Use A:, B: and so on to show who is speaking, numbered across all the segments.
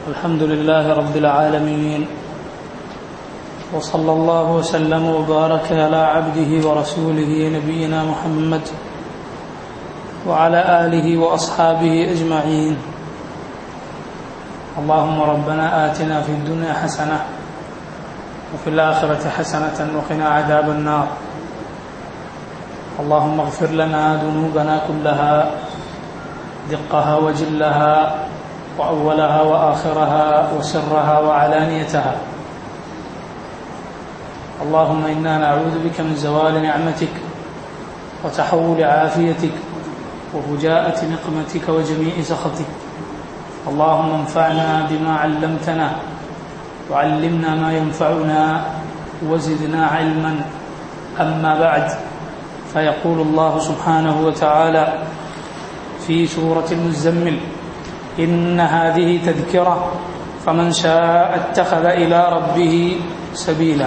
A: الحمد لله رب العالمين وصلى الله وسلم وبارك على عبده ورسوله نبينا محمد وعلى آله وأصحابه أجمعين اللهم ربنا آتنا في الدنيا حسنة وفي الآخرة حسنة وقنا عذاب النار اللهم اغفر لنا ذنوبنا كلها دقها وجلها وأولها وآخرها وسرها وعلانيتها اللهم إنا نعوذ بك من زوال نعمتك وتحول عافيتك وفجاءة نقمتك وجميع سخطك اللهم انفعنا بما علمتنا وعلمنا ما ينفعنا وزدنا علما أما بعد فيقول الله سبحانه وتعالى في سورة المزمل إن هذه تذكرة فمن شاء اتخذ إلى ربه سبيلا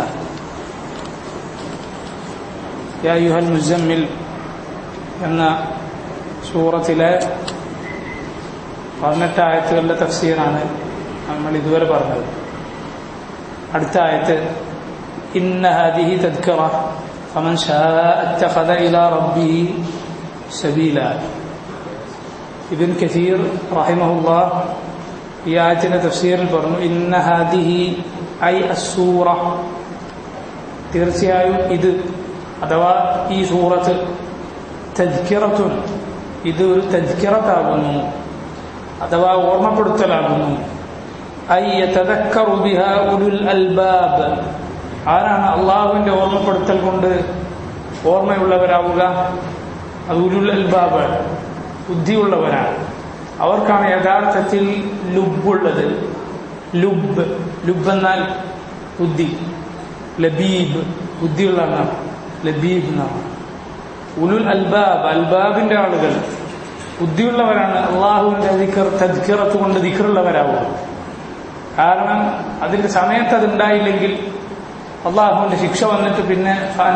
A: يا أيها المزمل എന്ന സൂറത്തിലെ പതിനെട്ട് ആയത്തുകളുടെ തഫ്സീറാണ് നമ്മൾ ഇതുവരെ പറഞ്ഞത് അടുത്ത ആയത്ത് ഇന്ന ഹദിഹി തദ്ക്കറ فمن شاء اتخذ إلى ربه سبيلا ഇബിൻ കസീർ റഹിമഹുല്ല ഈ ആയത്തിന്റെ തഫ്സീറിൽ പറഞ്ഞു ഇന്ന ഹാദിഹി ഐ അസൂറ തീർച്ചയായും ഇത് അഥവാ ഈ സൂറത്ത് തജ്കിറത്തുൻ ഇത് ഒരു തജ്കിറത്താകുന്നു അഥവാ ഓർമ്മപ്പെടുത്തലാകുന്നു ഐ യതദക്കറു ബിഹാ ഉലുൽ അൽബാബ് ആരാണ് അള്ളാഹുവിന്റെ ഓർമ്മപ്പെടുത്തൽ കൊണ്ട് ഓർമ്മയുള്ളവരാവുക അത് ഉലുൽ അൽബാബ് ബുദ്ധിയുള്ളവരാണ് അവർക്കാണ് യഥാർത്ഥത്തിൽ ലുബുള്ളത് ലുബ് ലുബ് എന്നാൽ ബുദ്ധി ലബീബ് ബുദ്ധിയുള്ള എന്നാണ് ലബീബ് എന്നാണ് ഉലുൽ അൽബാബ് അൽബാബിന്റെ ആളുകൾ ബുദ്ധിയുള്ളവരാണ് അള്ളാഹുവിന്റെ ദിക്കർ തദ്ക്കിറത്ത് കൊണ്ട് ദിക്കറുള്ളവരാവുക കാരണം അതിന്റെ സമയത്ത് അതുണ്ടായില്ലെങ്കിൽ അള്ളാഹുവിന്റെ ശിക്ഷ വന്നിട്ട് പിന്നെ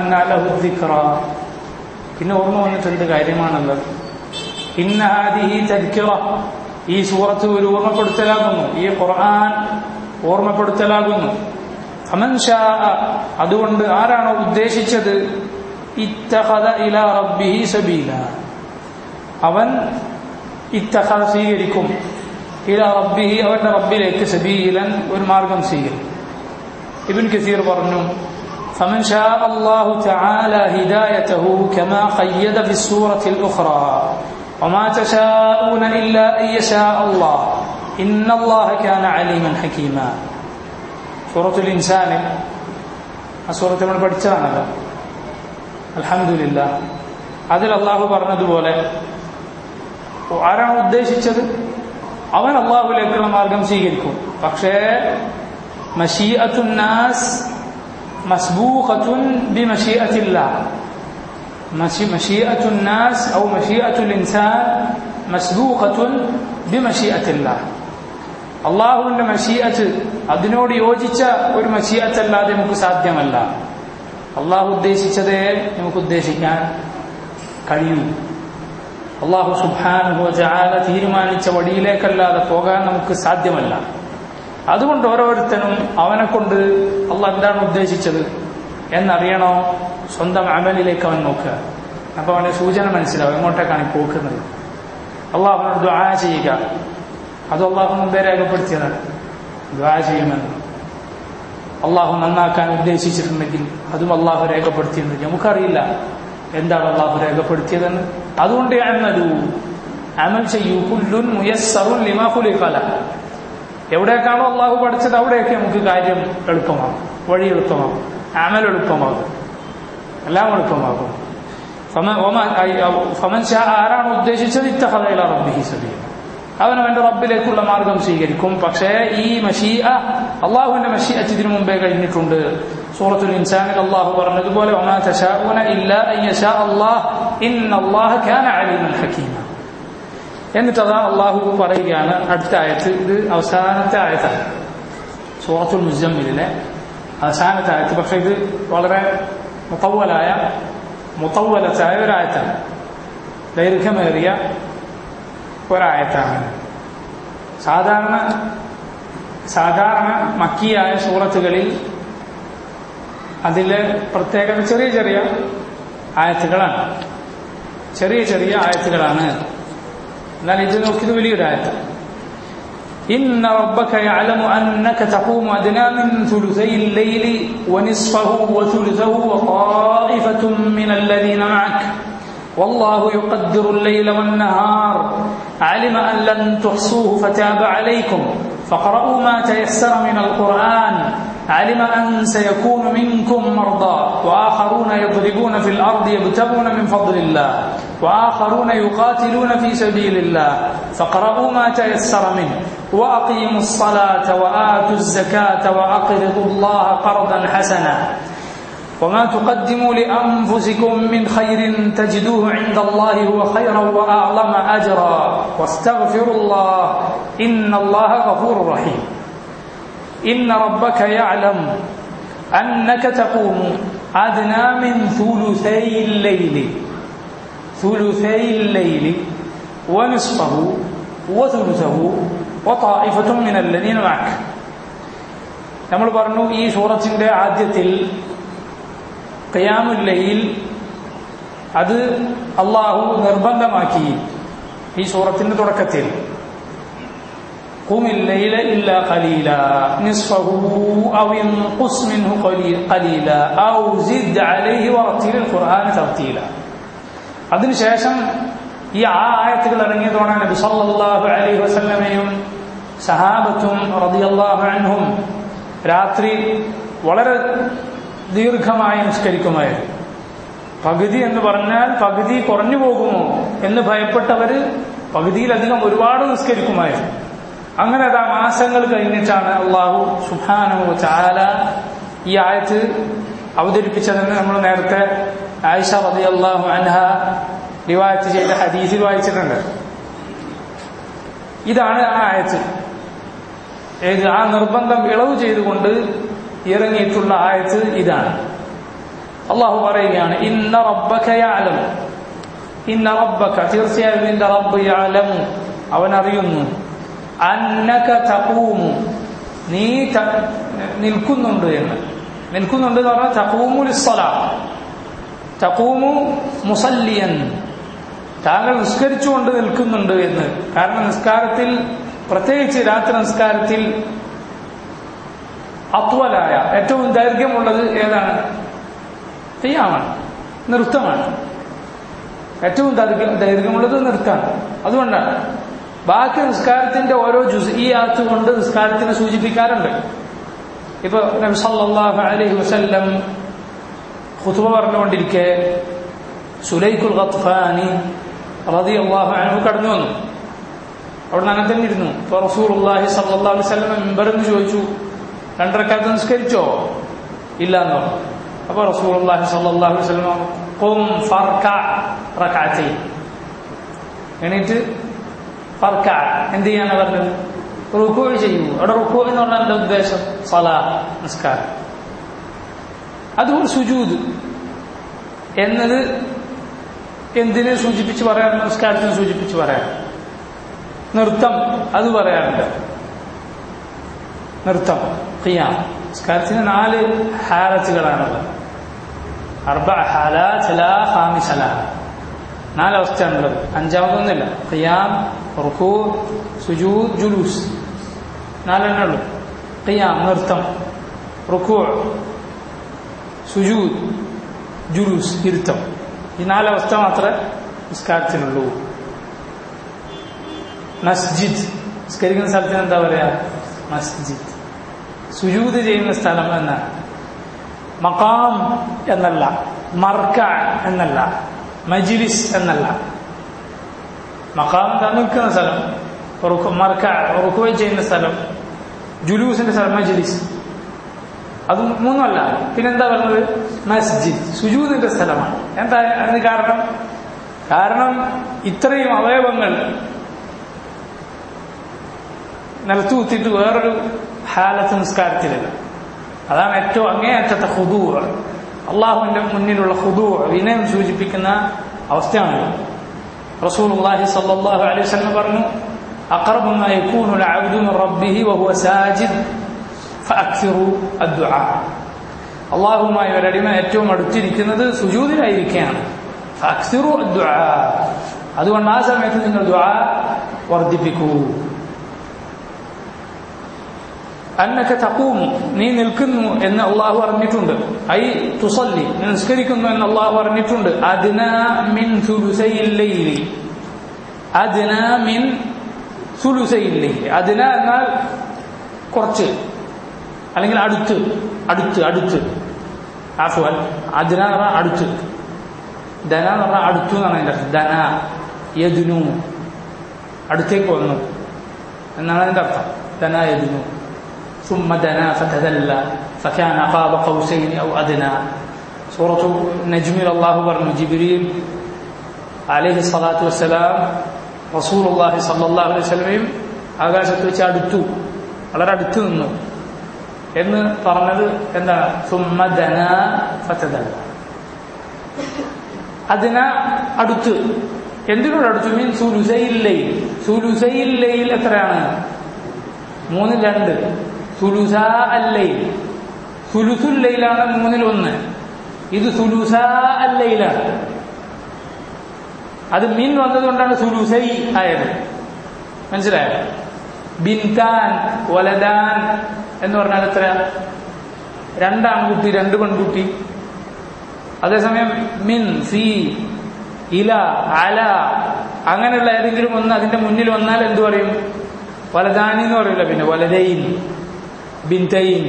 A: പിന്നെ ഓർമ്മ വന്നിട്ട് എന്ത് കാര്യമാണുള്ളത് ഇന്നഹാദിഹി തദ്ക്കിറ ഈ സൂറത്ത് ഒരു ഓർമ്മപ്പെടുത്തലാകുന്നു ഈ ഖുർആൻ ഓർമ്മപ്പെടുത്തലാകുന്നു ഫമൻ ഷാ അതുകൊണ്ട് ആരാണോ ഉദ്ദേശിച്ചത് ഇത്തഖദ ഇലാ റബ്ബിഹി സബീല അവൻ ഇത്തഖദ സ്വീകരിക്കും ഇലാ റബ്ബിഹി അവന്റെ റബ്ബിലേക്ക് സബീലൻ ഒരു മാർഗം സ്വീകരിക്കും ഇബിൻ കസീർ പറഞ്ഞു فمن شاء الله تعالى هدايته كما قيد في السورة الأخرى وما تشاءون إلا أن يشاء الله إن الله كان عليما حكيما سورة الإنسان سورة من പഠിച്ചതാണല്ലോ അൽഹംദുലില്ല അതിൽ അള്ളാഹു പറഞ്ഞതുപോലെ ആരാണ് ഉദ്ദേശിച്ചത് അവൻ അള്ളാഹുലേക്കുള്ള മാർഗം സ്വീകരിക്കും പക്ഷേ മഷീഅത്തുന്നാസ് മസ്ബൂഖത്തുൻ ബിമഷീഅത്തില്ല مشيئة الناس أو مشيئة الإنسان مسبوقة بمشيئة الله അള്ളാഹുവിന്റെ മഷീയത്ത് അതിനോട് യോജിച്ച ഒരു മഷീയത്തല്ലാതെ നമുക്ക് സാധ്യമല്ല അള്ളാഹു ഉദ്ദേശിച്ചതേ നമുക്ക് ഉദ്ദേശിക്കാൻ കഴിയൂ അള്ളാഹു സുബാനുഭവ ജാല തീരുമാനിച്ച വഴിയിലേക്കല്ലാതെ പോകാൻ നമുക്ക് സാധ്യമല്ല അതുകൊണ്ട് ഓരോരുത്തരും അവനെ കൊണ്ട് അള്ളാഹ് എന്താണ് ഉദ്ദേശിച്ചത് എന്നറിയണോ സ്വന്തം അമലിലേക്ക് അവൻ നോക്കുക അപ്പൊ അവന് സൂചന മനസ്സിലാവും എങ്ങോട്ടേക്കാണ് ഈ പോക്കുന്നത് അള്ളാഹ് അവനോട് ദ്വാ ചെയ്യുക അത് അള്ളാഹു മുമ്പേ രേഖപ്പെടുത്തിയതാണ് ദ്വാ ചെയ്യുമെന്ന് അള്ളാഹു നന്നാക്കാൻ ഉദ്ദേശിച്ചിട്ടുണ്ടെങ്കിൽ അതും അള്ളാഹു രേഖപ്പെടുത്തിയിട്ടുണ്ട് നമുക്കറിയില്ല എന്താണ് അള്ളാഹു രേഖപ്പെടുത്തിയതെന്ന് അതുകൊണ്ട് അമലു അമൽ ചെയ്യൂ കുല്ലുൻ മുയസ്സറുൻ ലിമാ ഖുലിഖല എവിടേക്കാണോ അള്ളാഹു പഠിച്ചത് അവിടെയൊക്കെ നമുക്ക് കാര്യം എളുപ്പമാകും വഴി എളുപ്പമാകും അമൽ എളുപ്പമാകും എല്ലാം എളുപ്പമാകും ഫമൻ ഷാ ആരാണ് ഉദ്ദേശിച്ചത് ഇത്തഹദയില റബ്ബിഹി സബീല അവൻ അവന്റെ റബ്ബിലേക്കുള്ള മാർഗം സ്വീകരിക്കും പക്ഷേ ഈ മഷീഅ അള്ളാഹുവിന്റെ മഷീഅത്ത് ഇതിനു മുമ്പേ കഴിഞ്ഞിട്ടുണ്ട് സൂറത്തുൽ ഇൻസാനിൽ അള്ളാഹു പറഞ്ഞതുപോലെ വമാ തശാഊന ഇല്ലാ അൻ യശാ അല്ലാഹ് ഇന്നല്ലാഹ കാന അലീമൻ ഹകീമ എന്നിട്ട് അതാ അള്ളാഹു പറയുകയാണ് അടുത്ത ആയത്ത് ഇത് അവസാനത്തെ ആയത്താണ് സൂറത്തുൽ മുസമ്മിലിലെ അവസാനത്തെ ആയത്ത് പക്ഷെ ഇത് വളരെ മുത്തവലായ മുത്തവലത്തായ ഒരായത്താണ് ദൈർഘ്യമേറിയ ഒരായത്താണ് സാധാരണ സാധാരണ മക്കിയായ സൂറത്തുകളിൽ അതിലെ പ്രത്യേകത ചെറിയ ചെറിയ ആയത്തുകളാണ് ചെറിയ ചെറിയ ആയത്തുകളാണ് എന്നാൽ ഇത് നോക്കിയത് വലിയൊരു ആയത്ത് إن ربك يعلم أنك تقوم أدنى من ثلثي الليل ونصفه وثلثه وطائفة من الذين معك والله يقدر الليل والنهار علم أن لن تحصوه فتاب عليكم فاقرؤوا ما تيسر من القرآن علم أن سيكون منكم مرضى وآخرون يضربون في الأرض يبتغون من فضل الله وآخرون يقاتلون في سبيل الله فاقرؤوا ما تيسر منه وأقيموا الصلاة وآتوا الزكاة وأقرضوا الله قرضا حسنا وما تقدموا لأنفسكم من خير تجدوه عند الله هو خيرا وأعظم أجرا واستغفروا الله إن الله غفور رحيم إن ربك يعلم أنك تقوم أدنى من ثلثي الليل ثلثي الليل ونصفه وثلثه وطائفة من الذين معك നമ്മൾ പറഞ്ഞു ഈ സൂറത്തിന്റെ ആദ്യത്തിൽ ഖിയാമുല്ലയിൽ അത് അള്ളാഹു നിർബന്ധമാക്കി ഈ സൂറത്തിന്റെ തുടക്കത്തിൽ قم الليل إلا قليلا نصفه أو انقص منه قليلا أو زد عليه ورتل القرآن ترتيلا അതിനുശേഷം ഈ ആ ആയത്തുകൾ ഇറങ്ങിയതോടെ നബി സല്ലല്ലാഹു അലൈഹി വസല്ലമയും സഹാബത്തും റളിയല്ലാഹു അൻഹും രാത്രി വളരെ ദീർഘമായി നിസ്കരിക്കുമായിരുന്നു പകുതി എന്ന് പറഞ്ഞാൽ പകുതി കുറഞ്ഞു പോകുമോ എന്ന് ഭയപ്പെട്ടവര് പകുതിയിലധികം ഒരുപാട് നിസ്കരിക്കുമായിരുന്നു അങ്ങനെ അതാ മാസങ്ങൾ കഴിഞ്ഞിട്ടാണ് അള്ളാഹു സുഹാനു ചാല ഈ ആയത്ത് അവതരിപ്പിച്ചതെന്ന് നമ്മൾ നേരത്തെ ആയിഷ റതി അള്ളാഹു അൻഹ റിവായത്ത് ചെയ്ത ഹദീസിൽ വായിച്ചിട്ടുണ്ട് ഇതാണ് ആ ആയത്ത് ഏത് ആ നിർബന്ധം ഇളവ് ചെയ്തുകൊണ്ട് ഇറങ്ങിയിട്ടുള്ള ആയത്ത് ഇതാണ് അള്ളാഹു പറയുകയാണ് ഇന്ന റബ്ബക യഅലം ഇന്ന റബ്ബക തീർച്ചയായും നിന്റെ റബ്ബ് യഅലമു അവൻ അറിയുന്നു അന്നക തഖൂമു നീ നിൽക്കുന്നുണ്ട് എന്ന് നിൽക്കുന്നുണ്ട് എന്ന് പറഞ്ഞാൽ തഖൂമു ലിസ്സലാ തഖൂമു മുസല്ലിയൻ താങ്കൾ നിസ്കരിച്ചുകൊണ്ട് നിൽക്കുന്നുണ്ട് എന്ന് കാരണം നിസ്കാരത്തിൽ പ്രത്യേകിച്ച് രാത്രി നിസ്കാരത്തിൽ അത്വലായ ഏറ്റവും ദൈർഘ്യമുള്ളത് ഏതാണ് തെയ്യാമാണ് നൃത്തമാണ് ഏറ്റവും ദൈർഘ്യമുള്ളത് നൃത്തമാണ് അതുകൊണ്ടാണ് ബാക്കി നിസ്കാരത്തിന്റെ ഓരോ ജുസിയാത്ത് കൊണ്ട് നിസ്കാരത്തിനെ സൂചിപ്പിക്കാറുണ്ട് ഇപ്പൊ നബി സല്ലല്ലാഹു അലൈഹി വസല്ലം ഖുതുബ പറഞ്ഞുകൊണ്ടിരിക്കെ സുലൈഖുൽ ഖത്ഫാനി റളിയല്ലാഹു അൻഹു കടന്നു വന്നു അവിടെ അങ്ങനെ തന്നെ ഇരുന്നു ഇപ്പൊ റസൂലുള്ളാഹി സല്ലല്ലാഹു അലൈഹി വസല്ലം മെമ്പറെന്ന് ചോദിച്ചു രണ്ടരക്കാലത്ത് നിസ്കരിച്ചോ ഇല്ല എന്ന് പറഞ്ഞു അപ്പൊ റസൂലുള്ളാഹി സല്ലല്ലാഹു അലൈഹി വസല്ലം ഖും ഫർക റകഅത്തൈൻ എണീറ്റ് ഫർക്ക എന്ത് ചെയ്യാന്ന് പറഞ്ഞത് റുക്കു ചെയ്യൂ അവിടെ റുക്കു എന്ന് പറഞ്ഞാൽ എന്താ ഉദ്ദേശം സലാ നിസ്കാരം അതുപോലെ സുജൂദ് എന്നത് എന്തിനെ സൂചിപ്പിച്ച് പറയാൻ നിസ്കാരത്തിനെ സൂചിപ്പിച്ച് പറയാൻ നൃത്തം അത് പറയാറുണ്ട് നൃത്തം ഖിയാം നിസ്കാരത്തിന് നാല് ഹാലത്തുകളാണുള്ളത് അർബ ഹാല ചല ഹാമിസല നാലവസ്ഥയാണുള്ളത് അഞ്ചാമതൊന്നുമില്ല ഖിയാം റുക്കൂ സുജൂദ് ജുലൂസ് നാലെണ്ണേ ഉള്ളൂ ഖിയാം നൃത്തം റുക്കൂ സുജൂദ് ജുലൂസ് ഇരുത്തം ഈ നാലവസ്ഥ മാത്രമേ നിസ്കാരത്തിനുള്ളൂ മസ്ജിദ് നിസ്കരിക്കുന്ന സ്ഥലത്തിന് എന്താ പറയാ മസ്ജിദ് സുജൂദ് ചെയ്യുന്ന സ്ഥലം എന്നാണ് മക്കാം എന്നല്ല മർക്ക എന്നല്ല മജിലിസ് എന്നല്ല മക്കാം എന്താ നിൽക്കുന്ന സ്ഥലം മർക്ക റുക്കുവ ചെയ്യുന്ന സ്ഥലം ജുലൂസിന്റെ സ്ഥലം മജിലിസ് അത് മൂന്നല്ല പിന്നെന്താ പറഞ്ഞത് മസ്ജിദ് സുജൂദിന്റെ സ്ഥലമാണ് എന്താ അതിന് കാരണം കാരണം ഇത്രയും അവയവങ്ങൾ നിലത്തു കുത്തിയിട്ട് വേറൊരു ഹാലത്ത് നിസ്കാരത്തിലില്ല അതാണ് ഏറ്റവും അങ്ങേയറ്റത്തെ ഹുദൂ അള്ളാഹുവിന്റെ മുന്നിലുള്ള ഹുദൂ വിനയം സൂചിപ്പിക്കുന്ന അവസ്ഥയാണ് റസൂൽ അള്ളാഹി സല്ലാഹു അലൈഹി വസല്ലം പറഞ്ഞു أقرب ما يكون العبد من ربه وهو ساجد فأكثروا الدعاء അള്ളാഹുമായി ഒരടിമ ഏറ്റവും അടുത്തിരിക്കുന്നത് സുജൂതിലായിരിക്കുകയാണ് ഫഅക്സിറു അദ്ദുആ അതുകൊണ്ട് ആ സമയത്ത് നിങ്ങൾ ദുആ വർദ്ധിപ്പിക്കൂ അന്നക തഖൂമു നീ നിൽക്കുന്നു എന്ന് അള്ളാഹു അറിഞ്ഞിട്ടുണ്ട് ഐ തുസല്ലി നീ നിസ്കരിക്കുന്നു എന്ന് അള്ളാഹു അറിഞ്ഞിട്ടുണ്ട് അദ്ന മിൻ സുലുസൈൽ ലൈലി അദ്ന മിൻ സുലുസൈൽ ലൈലി അദ്ന എന്നാൽ കുറച്ച് അല്ലെങ്കിൽ അടുത്ത് അടുത്ത് അടുത്ത് ആഫുവൽ അദ്ന എന്ന് പറഞ്ഞാൽ അടുത്ത് ധന എന്ന് പറഞ്ഞാൽ അടുത്തു എന്നാണ് അതിന്റെ അർത്ഥം ധന യദുനു അടുത്തേക്ക് വന്നു എന്നാണ് അതിന്റെ അർത്ഥം ധന യദുനു ثم دنا فتدلى فكان قاب قوسين أو أدنى سورة النجم الله برن جبريل عليه الصلاة والسلام റസൂൽ അള്ളാഹി സല്ലാ അലൈഹി സ്വലമയും ആകാശത്ത് വെച്ച് അടുത്തു വളരെ അടുത്ത് നിന്നു എന്ന് പറഞ്ഞത് എന്താണ് സുമ്മദന ഫതദല അതിന അടുത്ത് എന്തിനോട് അടുത്തു മീൻ സുലുസൈല്ലയിൽ സുലുസൈല്ലയിൽ എത്രയാണ് മൂന്നിൽ രണ്ട് സുലുസ അല്ലയിൽ സുലുസുല്ലയിലാണ് മൂന്നിൽ ഒന്ന് ഇത് സുലുസ അല്ലയിലാണ് അത് മിൻ വന്നതുകൊണ്ടാണ് സുലുസൈ ആയത് മനസ്സിലായോ ബിൻതാൻ വലദാൻ എന്ന് പറഞ്ഞാൽ എത്ര രണ്ടാൺകുട്ടി രണ്ട് പെൺകുട്ടി അതേസമയം മിൻ സി ഇല അല അങ്ങനെയുള്ള ഏതെങ്കിലും ഒന്ന് അതിന്റെ മുന്നിൽ വന്നാൽ എന്തു പറയും വലദാനി എന്ന് പറയില്ല പിന്നെ വലതൈൻ ബിൻതൈൻ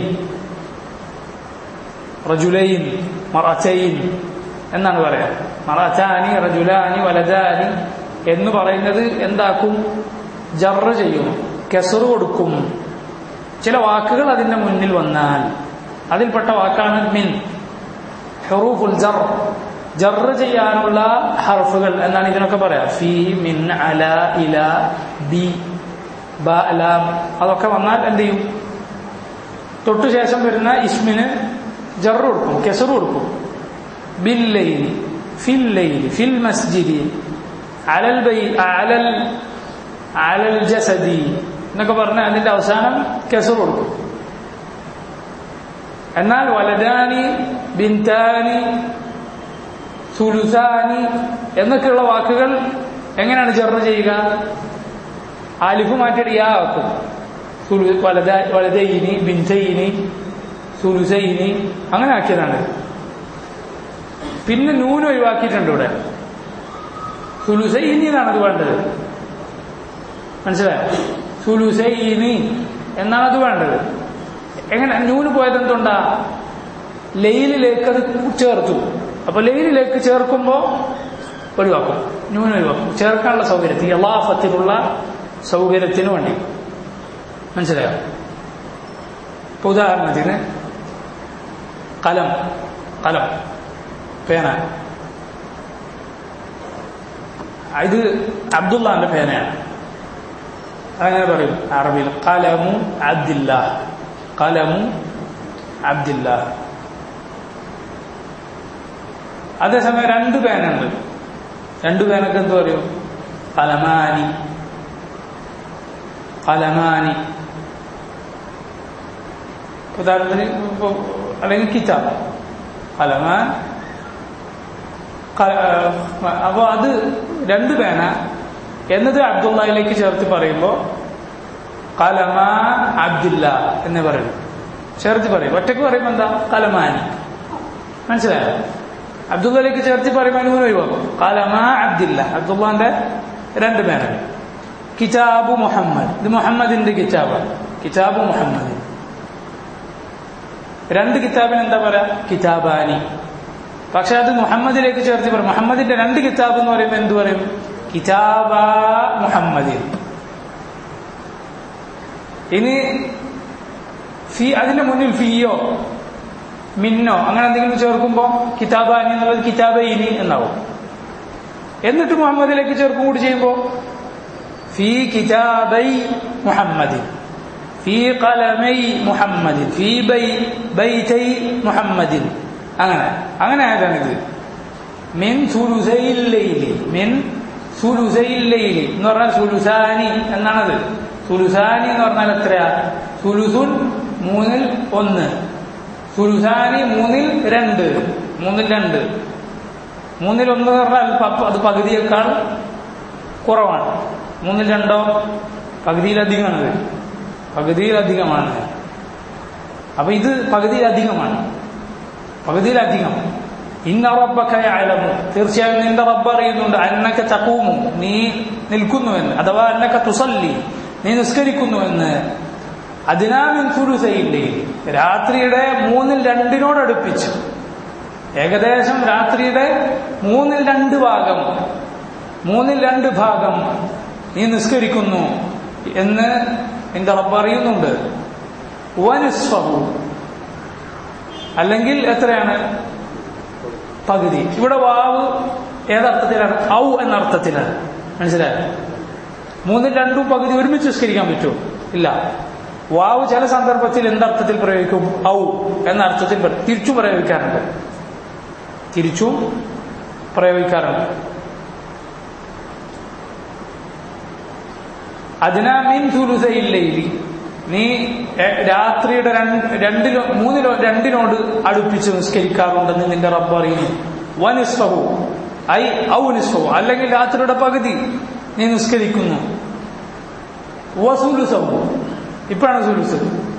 A: റജുലൈൻ മറച്ചൈൻ എന്നാണ് പറയാ മറച്ചാനി റജുലാനി വലദാനി എന്ന് പറയുന്നത് എന്താക്കും ജറ് ചെയ്യും കെസറ് കൊടുക്കും ചില വാക്കുകൾ അതിന്റെ മുന്നിൽ വന്നാൽ അതിൽപ്പെട്ട വാക്കാണ് മിൻ ഹെറൂഫുൽ ജർ ജറ് ചെയ്യാനുള്ള ഹർഫുകൾ എന്നാണ് ഇതിനൊക്കെ പറയാ ഫി മിൻ അല ഇല ബി ബ അല അതൊക്കെ വന്നാൽ എന്ത് ചെയ്യും തൊട്ടു ശേഷം വരുന്ന ഇസ്മിന് ജറ് കൊടുക്കും കെസറ് കൊടുക്കും ബില്ലൈലി ഫിൽ ലൈലി ഫിൽ മസ്ജിദി അലൽ ബൈ അലൽ അലൽ ജസദി എന്നൊക്കെ പറഞ്ഞ അതിന്റെ അവസാനം കെസർ കൊടുക്കും എന്നാൽ വലദാനി ബിൻതാനി സുലുസാനി എന്നൊക്കെയുള്ള വാക്കുകൾ എങ്ങനെയാണ് ചെറു ചെയ്യുക ആലിഫ് മാറ്റിയിട്ട് യാ ആക്കും സുലു വലദ വലദൈനി ബിൻസൈനി സുലുസൈനി അങ്ങനെ ആക്കിയതാണ് പിന്നെ നൂന് ഒഴിവാക്കിയിട്ടുണ്ട് ഇവിടെ സുലുസൈനി എന്നാണ് അത് വേണ്ടത് മനസ്സിലായോ സുലുസൈനി എന്നാണ് അത് വേണ്ടത് എങ്ങനെ നൂന് പോയത് എന്തുണ്ടാ ലൈലിലേക്ക് അത് ചേർത്തു അപ്പൊ ലൈലിലേക്ക് ചേർക്കുമ്പോ ഒഴിവാക്കും നൂന് ഒഴിവാക്കും ചേർക്കാനുള്ള സൗകര്യത്തിൽ യലാഫത്തിലുള്ള സൗകര്യത്തിന് വേണ്ടി മനസ്സിലായോ ഇപ്പൊ ഉദാഹരണത്തിന് കലം കലം പേന ഇത് അബ്ദുള്ളാന്റെ പേനയാണ് അങ്ങനെ പറയും അറബിയിൽ കലമു അബ്ദില്ല കലമു അബ്ദില്ല അതേസമയം രണ്ട് പേനുണ്ട് രണ്ട് പേനൊക്കെ എന്ത് പറയും കലമാനി കലമാനി ഉദാഹരണത്തിന് ഇപ്പൊ അല്ലെങ്കിൽ കിതാബ് കലമാൻ അപ്പൊ അത് രണ്ട് പേന എന്നത് അബ്ദുള്ളയിലേക്ക് ചേർത്ത് പറയുമ്പോൾ കലമ അബ്ദുല്ല എന്ന് പറയും ചേർത്ത് പറയും ഒറ്റക്ക് പറയുമ്പോൾ എന്താ കലമാനി മനസ്സിലായോ അബ്ദുള്ളയിലേക്ക് ചേർത്ത് പറയുമ്പോൾ അനുകൂലം ഒഴിവാക്കും കലമ അബ്ദില്ല അബ്ദുള്ളാന്റെ രണ്ട് പേനകൾ കിതാബു മുഹമ്മദ് ഇത് മുഹമ്മദിന്റെ കിതാബാണ് കിതാബു മുഹമ്മദ് രണ്ട് കിതാബിന് എന്താ പറയാ കിതാബാനി പക്ഷെ അത് മുഹമ്മദിലേക്ക് ചേർത്ത് പറയും മുഹമ്മദിന്റെ രണ്ട് കിതാബ് എന്ന് പറയുമ്പോൾ എന്ത് പറയും കിതാബ മുഹമ്മദിൻ ഇനി ഫി അതിന്റെ മുന്നിൽ ഫിയോ മിന്നോ അങ്ങനെ എന്തെങ്കിലും ചേർക്കുമ്പോ കിതാബാനി എന്നുള്ളത് കിതാബൈനി എന്നാവും എന്നിട്ട് മുഹമ്മദിലേക്ക് ചേർക്കും കൂടി ചെയ്യുമ്പോ ഫി കിതാബൈ മുഹമ്മദിൻ ഫി കലമൈ മുഹമ്മദിൻ ഫി ബൈ ബൈതൈ മുഹമ്മദിൻ അങ്ങനെ അങ്ങനെ ആയതാണിത് മിൻ സുലുസൈല്ലൈലി മിൻ സുലുസൈല്ലയില് എന്ന് പറഞ്ഞാൽ സുലുസാനി എന്നാണത് സുലുസാനി എന്ന് പറഞ്ഞാൽ എത്രയാ സുലുസുൻ മൂന്നിൽ ഒന്ന് സുലുസാനി മൂന്നിൽ രണ്ട് മൂന്നിൽ രണ്ട് മൂന്നിൽ ഒന്ന് എന്ന് പറഞ്ഞാൽ പ- അത് പകുതിയേക്കാൾ കുറവാണ് മൂന്നിൽ രണ്ടോ പകുതിയിലധികമാണത് പകുതിയിലധികമാണ് അപ്പൊ ഇത് പകുതിയിലധികമാണ് പകുതിയിലധികം ഇന്ന റബ്ബക യഅലമു തീർച്ചയായും നിന്റെ റബ്ബ് അറിയുന്നുണ്ട് അന്നക തഖൂമു നീ നിൽക്കുന്നുവെന്ന് അഥവാ അന്നക തുസല്ലി നീ നിസ്കരിക്കുന്നുവെന്ന് അതിനാമിൻ സുലുസയില്ലേ രാത്രിയുടെ മൂന്നിൽ രണ്ടിനോട് അടുപ്പിച്ചു ഏകദേശം രാത്രിയുടെ മൂന്നിൽ രണ്ട് ഭാഗം മൂന്നിൽ രണ്ട് ഭാഗം നീ നിസ്കരിക്കുന്നു എന്ന് നിന്റെ റബ്ബ് അറിയുന്നുണ്ട് വനുസ്വഹു അല്ലെങ്കിൽ എത്രയാണ് പകുതി ഇവിടെ വാവ് ഏതർത്ഥത്തിലാണ് ഔ എന്ന അർത്ഥത്തിലാണ് മനസ്സിലായോ മൂന്നിൽ രണ്ടും പകുതി ഒരുമിച്ച് നിസ്കരിക്കാൻ പറ്റുമോ ഇല്ല വാവ് ചില സന്ദർഭത്തിൽ എന്തർത്ഥത്തിൽ പ്രയോഗിക്കും ഔ എന്ന അർത്ഥത്തിൽ പ്ര- തിരിച്ചും പ്രയോഗിക്കാറുണ്ട് തിരിച്ചും പ്രയോഗിക്കാറുണ്ട് അതിനാ മിൻ തുലുസയില്ലയില് നീ എ- രാത്രിയുടെ രണ്ട് രണ്ടിലോ മൂന്നിലോ രണ്ടിനോട് അടുപ്പിച്ച് നിസ്കരിക്കാറുണ്ടെന്ന് നിന്റെ റബ്ബ് അറിയുന്നു വനിസ്ഫഹു ഐ ഔ നിസ്ഫഹു അല്ലെങ്കിൽ രാത്രിയുടെ പകുതി നീ നിസ്കരിക്കുന്നു വസുലുസഹു ഇപ്പോഴാണ് സുലുസ്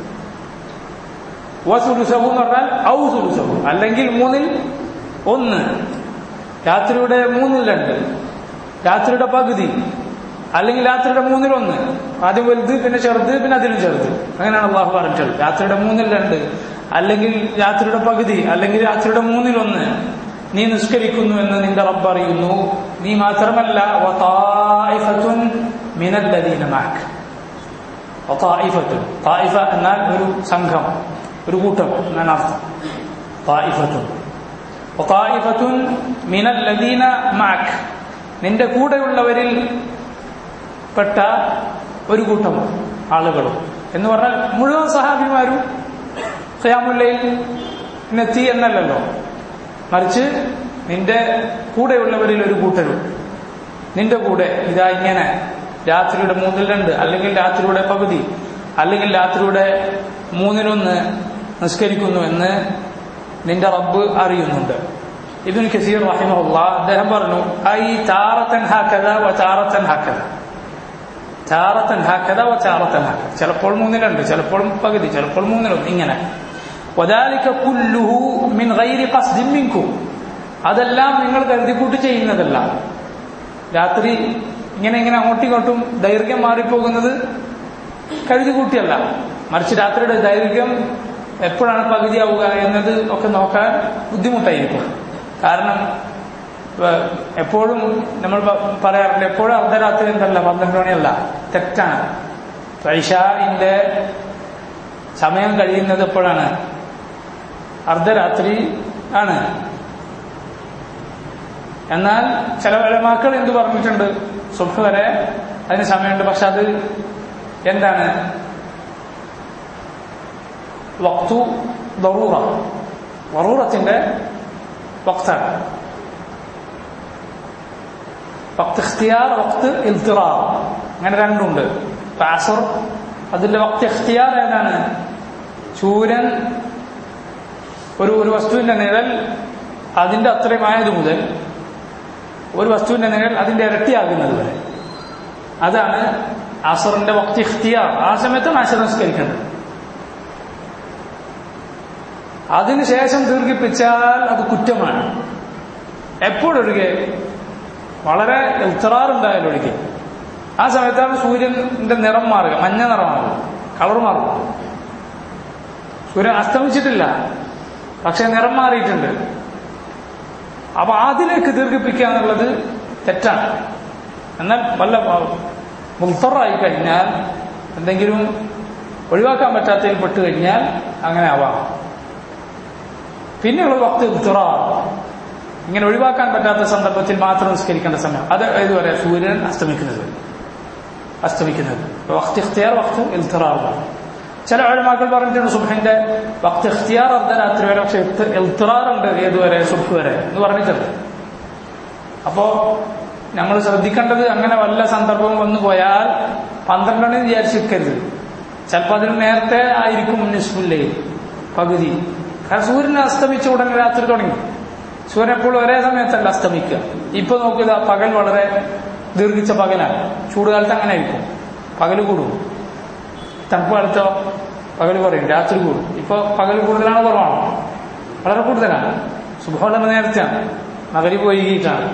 A: വസുലുസഹു എന്ന് പറഞ്ഞാൽ ഔ സുലുസഹു അല്ലെങ്കിൽ മൂന്നിൽ ഒന്ന് രാത്രിയുടെ മൂന്നിൽ രണ്ട് രാത്രിയുടെ പകുതി അല്ലെങ്കിൽ രാത്രിയുടെ മൂന്നിൽ ഒന്ന് ആദ്യം വലുത് പിന്നെ ചെറുത് പിന്നെ അതിലും ചെറുത് അങ്ങനെയാണ് അള്ളാഹു പറഞ്ഞിട്ടുള്ളത് രാത്രിയുടെ മൂന്നിൽ രണ്ട് അല്ലെങ്കിൽ രാത്രിയുടെ പകുതി അല്ലെങ്കിൽ രാത്രിയുടെ മൂന്നിൽ ഒന്ന് നീ നിഷ്കരിക്കുന്നു എന്ന് നിന്റെ റബ്ബ് അറിയുന്നു നീ മാത്രമല്ല വതായിഫത്തുൻ മിനല്ലദീന മഅക് വതായിഫത്തുൻ തായിഫ എന്നാൽ ഒരു സംഘം ഒരു കൂട്ടം എന്നാണ് അർത്ഥം തായിഫത്തുൻ വതായിഫത്തുൻ മിനല്ലദീന മഅക് നിന്റെ കൂടെയുള്ളവരിൽ പെട്ട ഒരു കൂട്ടം ആളുകളും എന്ന് പറഞ്ഞാൽ മുഴുവൻ സഹാബിമാരും ഖയാമുല്ലയിൽ നെത്തി എന്നല്ലല്ലോ മറിച്ച് നിന്റെ കൂടെയുള്ളവരിൽ ഒരു കൂട്ടരും നിന്റെ കൂടെ ഇതാ ഇങ്ങനെ രാത്രിയുടെ മൂന്നിൽ രണ്ട് അല്ലെങ്കിൽ രാത്രിയുടെ പകുതി അല്ലെങ്കിൽ രാത്രിയുടെ മൂന്നിലൊന്ന് നിസ്കരിക്കുന്നു എന്ന് നിന്റെ റബ്ബ് അറിയുന്നുണ്ട് ഇബിൻ കസീർ റഹിമഹുല്ല അദ്ദേഹം പറഞ്ഞു ഐ താറത്തൻ ഹാക്കഥ വ താറത്തൻ ഹാക്കഥ ചാറത്തൻ ഹാക്കഥ വ ചാറത്തൻ ഹാക്കഥ ചിലപ്പോൾ മൂന്നിലുണ്ട് ചിലപ്പോൾ പകുതി ചിലപ്പോൾ മൂന്നിലൊന്ന് ഇങ്ങനെ വദാലിക കുല്ലുഹു മിൻ ഗൈരി ഖസ്ദിൻ മിൻകും അതെല്ലാം നിങ്ങൾ കരുതിക്കൂട്ടി ചെയ്യുന്നതല്ല രാത്രി ഇങ്ങനെ ഇങ്ങനെ അങ്ങോട്ടും ഇങ്ങോട്ടും ദൈർഘ്യം മാറിപ്പോകുന്നത് കരുതിക്കൂട്ടിയല്ല മറിച്ച് രാത്രിയുടെ ദൈർഘ്യം എപ്പോഴാണ് പകുതിയാവുക എന്നത് ഒക്കെ നോക്കാൻ ബുദ്ധിമുട്ടായിരിക്കും കാരണം ഇപ്പൊ എപ്പോഴും നമ്മൾ പ- പറയാറുണ്ട് എപ്പോഴും അർദ്ധരാത്രി എന്തല്ല പന്ത്രണ്ട് മണിയല്ല തെറ്റാണ് ഐഷാന്റെ സമയം കഴിയുന്നത് എപ്പോഴാണ് അർദ്ധരാത്രി ആണ് എന്നാൽ ചില മക്കൾ എന്ത് പറഞ്ഞിട്ടുണ്ട് സുബ് വരെ അതിന് സമയമുണ്ട് പക്ഷെ അത് എന്താണ് വക്തു ദറൂറ വറൂറത്തിന്റെ വക്താണ് വക്ത് ഇഖ്തിയാർ വക്ത് ഇൽത്തിറാർ അങ്ങനെ രണ്ടുണ്ട് ഇപ്പൊ അസർ അതിന്റെ വക്ത് ഇഖ്തിയാർ ഏതാണ് സൂര്യൻ ഒരു ഒരു വസ്തുവിന്റെ നിഴൽ അതിന്റെ അത്രയും ആയത് മുതൽ ഒരു വസ്തുവിന്റെ നിഴൽ അതിന്റെ ഇരട്ടിയാകുന്നത് വരെ അതാണ് അസറിന്റെ വക്ത് ഇഖ്തിയാർ ആ സമയത്ത് അസർ നിസ്കരിക്കേണ്ടത് അതിനുശേഷം ദീർഘിപ്പിച്ചാൽ അത് കുറ്റമാണ് എപ്പോഴൊഴികെ വളരെ ഉത്തറാറുണ്ടായാലും ഒഴികെ ആ സമയത്താണ് സൂര്യന്റെ നിറം മാറുക മഞ്ഞ നിറമാകുക കളർ മാറുക സൂര്യൻ അസ്തമിച്ചിട്ടില്ല പക്ഷെ നിറം മാറിയിട്ടുണ്ട് അപ്പൊ അതിലേക്ക് ദീർഘിപ്പിക്കുക എന്നുള്ളത് തെറ്റാണ് എന്നാൽ വല്ല മുൽത്തറായി കഴിഞ്ഞാൽ എന്തെങ്കിലും ഒഴിവാക്കാൻ പറ്റാത്തതിൽ പെട്ട് കഴിഞ്ഞാൽ അങ്ങനെ ആവാം പിന്നെയുള്ള വക്ത് ഉത്തറാ ഇങ്ങനെ ഒഴിവാക്കാൻ പറ്റാത്ത സന്ദർഭത്തിൽ മാത്രം നിസ്കരിക്കേണ്ട സമയം അത് ഏതുവരെ സൂര്യൻ അസ്തമിക്കുന്നത് അസ്തമിക്കുന്നത് വക്ത് ഇഖ്തിയാർ വക്ത് ഇൽത്തിറാറാണ് ചില ഒഴിമാക്കൾ പറഞ്ഞിട്ടുണ്ട് സുബഹിന്റെ വക്ത് ഇഖ്തിയാർ അർദ്ധരാത്രി വരെ പക്ഷെ ഇൽത്തിറാറുണ്ട് ഏതുവരെ സുബ് വരെ എന്ന് പറഞ്ഞിട്ടുണ്ട് അപ്പോ നമ്മൾ ശ്രദ്ധിക്കേണ്ടത് അങ്ങനെ വല്ല സന്ദർഭം വന്നു പോയാൽ പന്ത്രണ്ടണി വിചാരിച്ചിരിക്കരുത് ചിലപ്പോൾ അതിന് നേരത്തെ ആയിരിക്കും നിസ്ഫുല്ലേ പകുതി കാരണം സൂര്യൻ അസ്തമിച്ച ഉടനെ രാത്രി തുടങ്ങി സൂര്യൻ എപ്പോഴും ഒരേ സമയത്തല്ല അസ്തമിക്കുക ഇപ്പൊ നോക്കുക പകൽ വളരെ ദീർഘിച്ച പകലാണ് ചൂടുകാലത്ത് അങ്ങനെ ആയിരിക്കും പകൽ കൂടും തണുപ്പ് കാലത്തോ പകൽ കുറയും രാത്രി കൂടും ഇപ്പൊ പകൽ കൂടുതലാണ് കുറവാണ് വളരെ കൂടുതലാണ് സുഖമുള്ള നേരത്തെയാണ് മകരി പോയിട്ടാണ്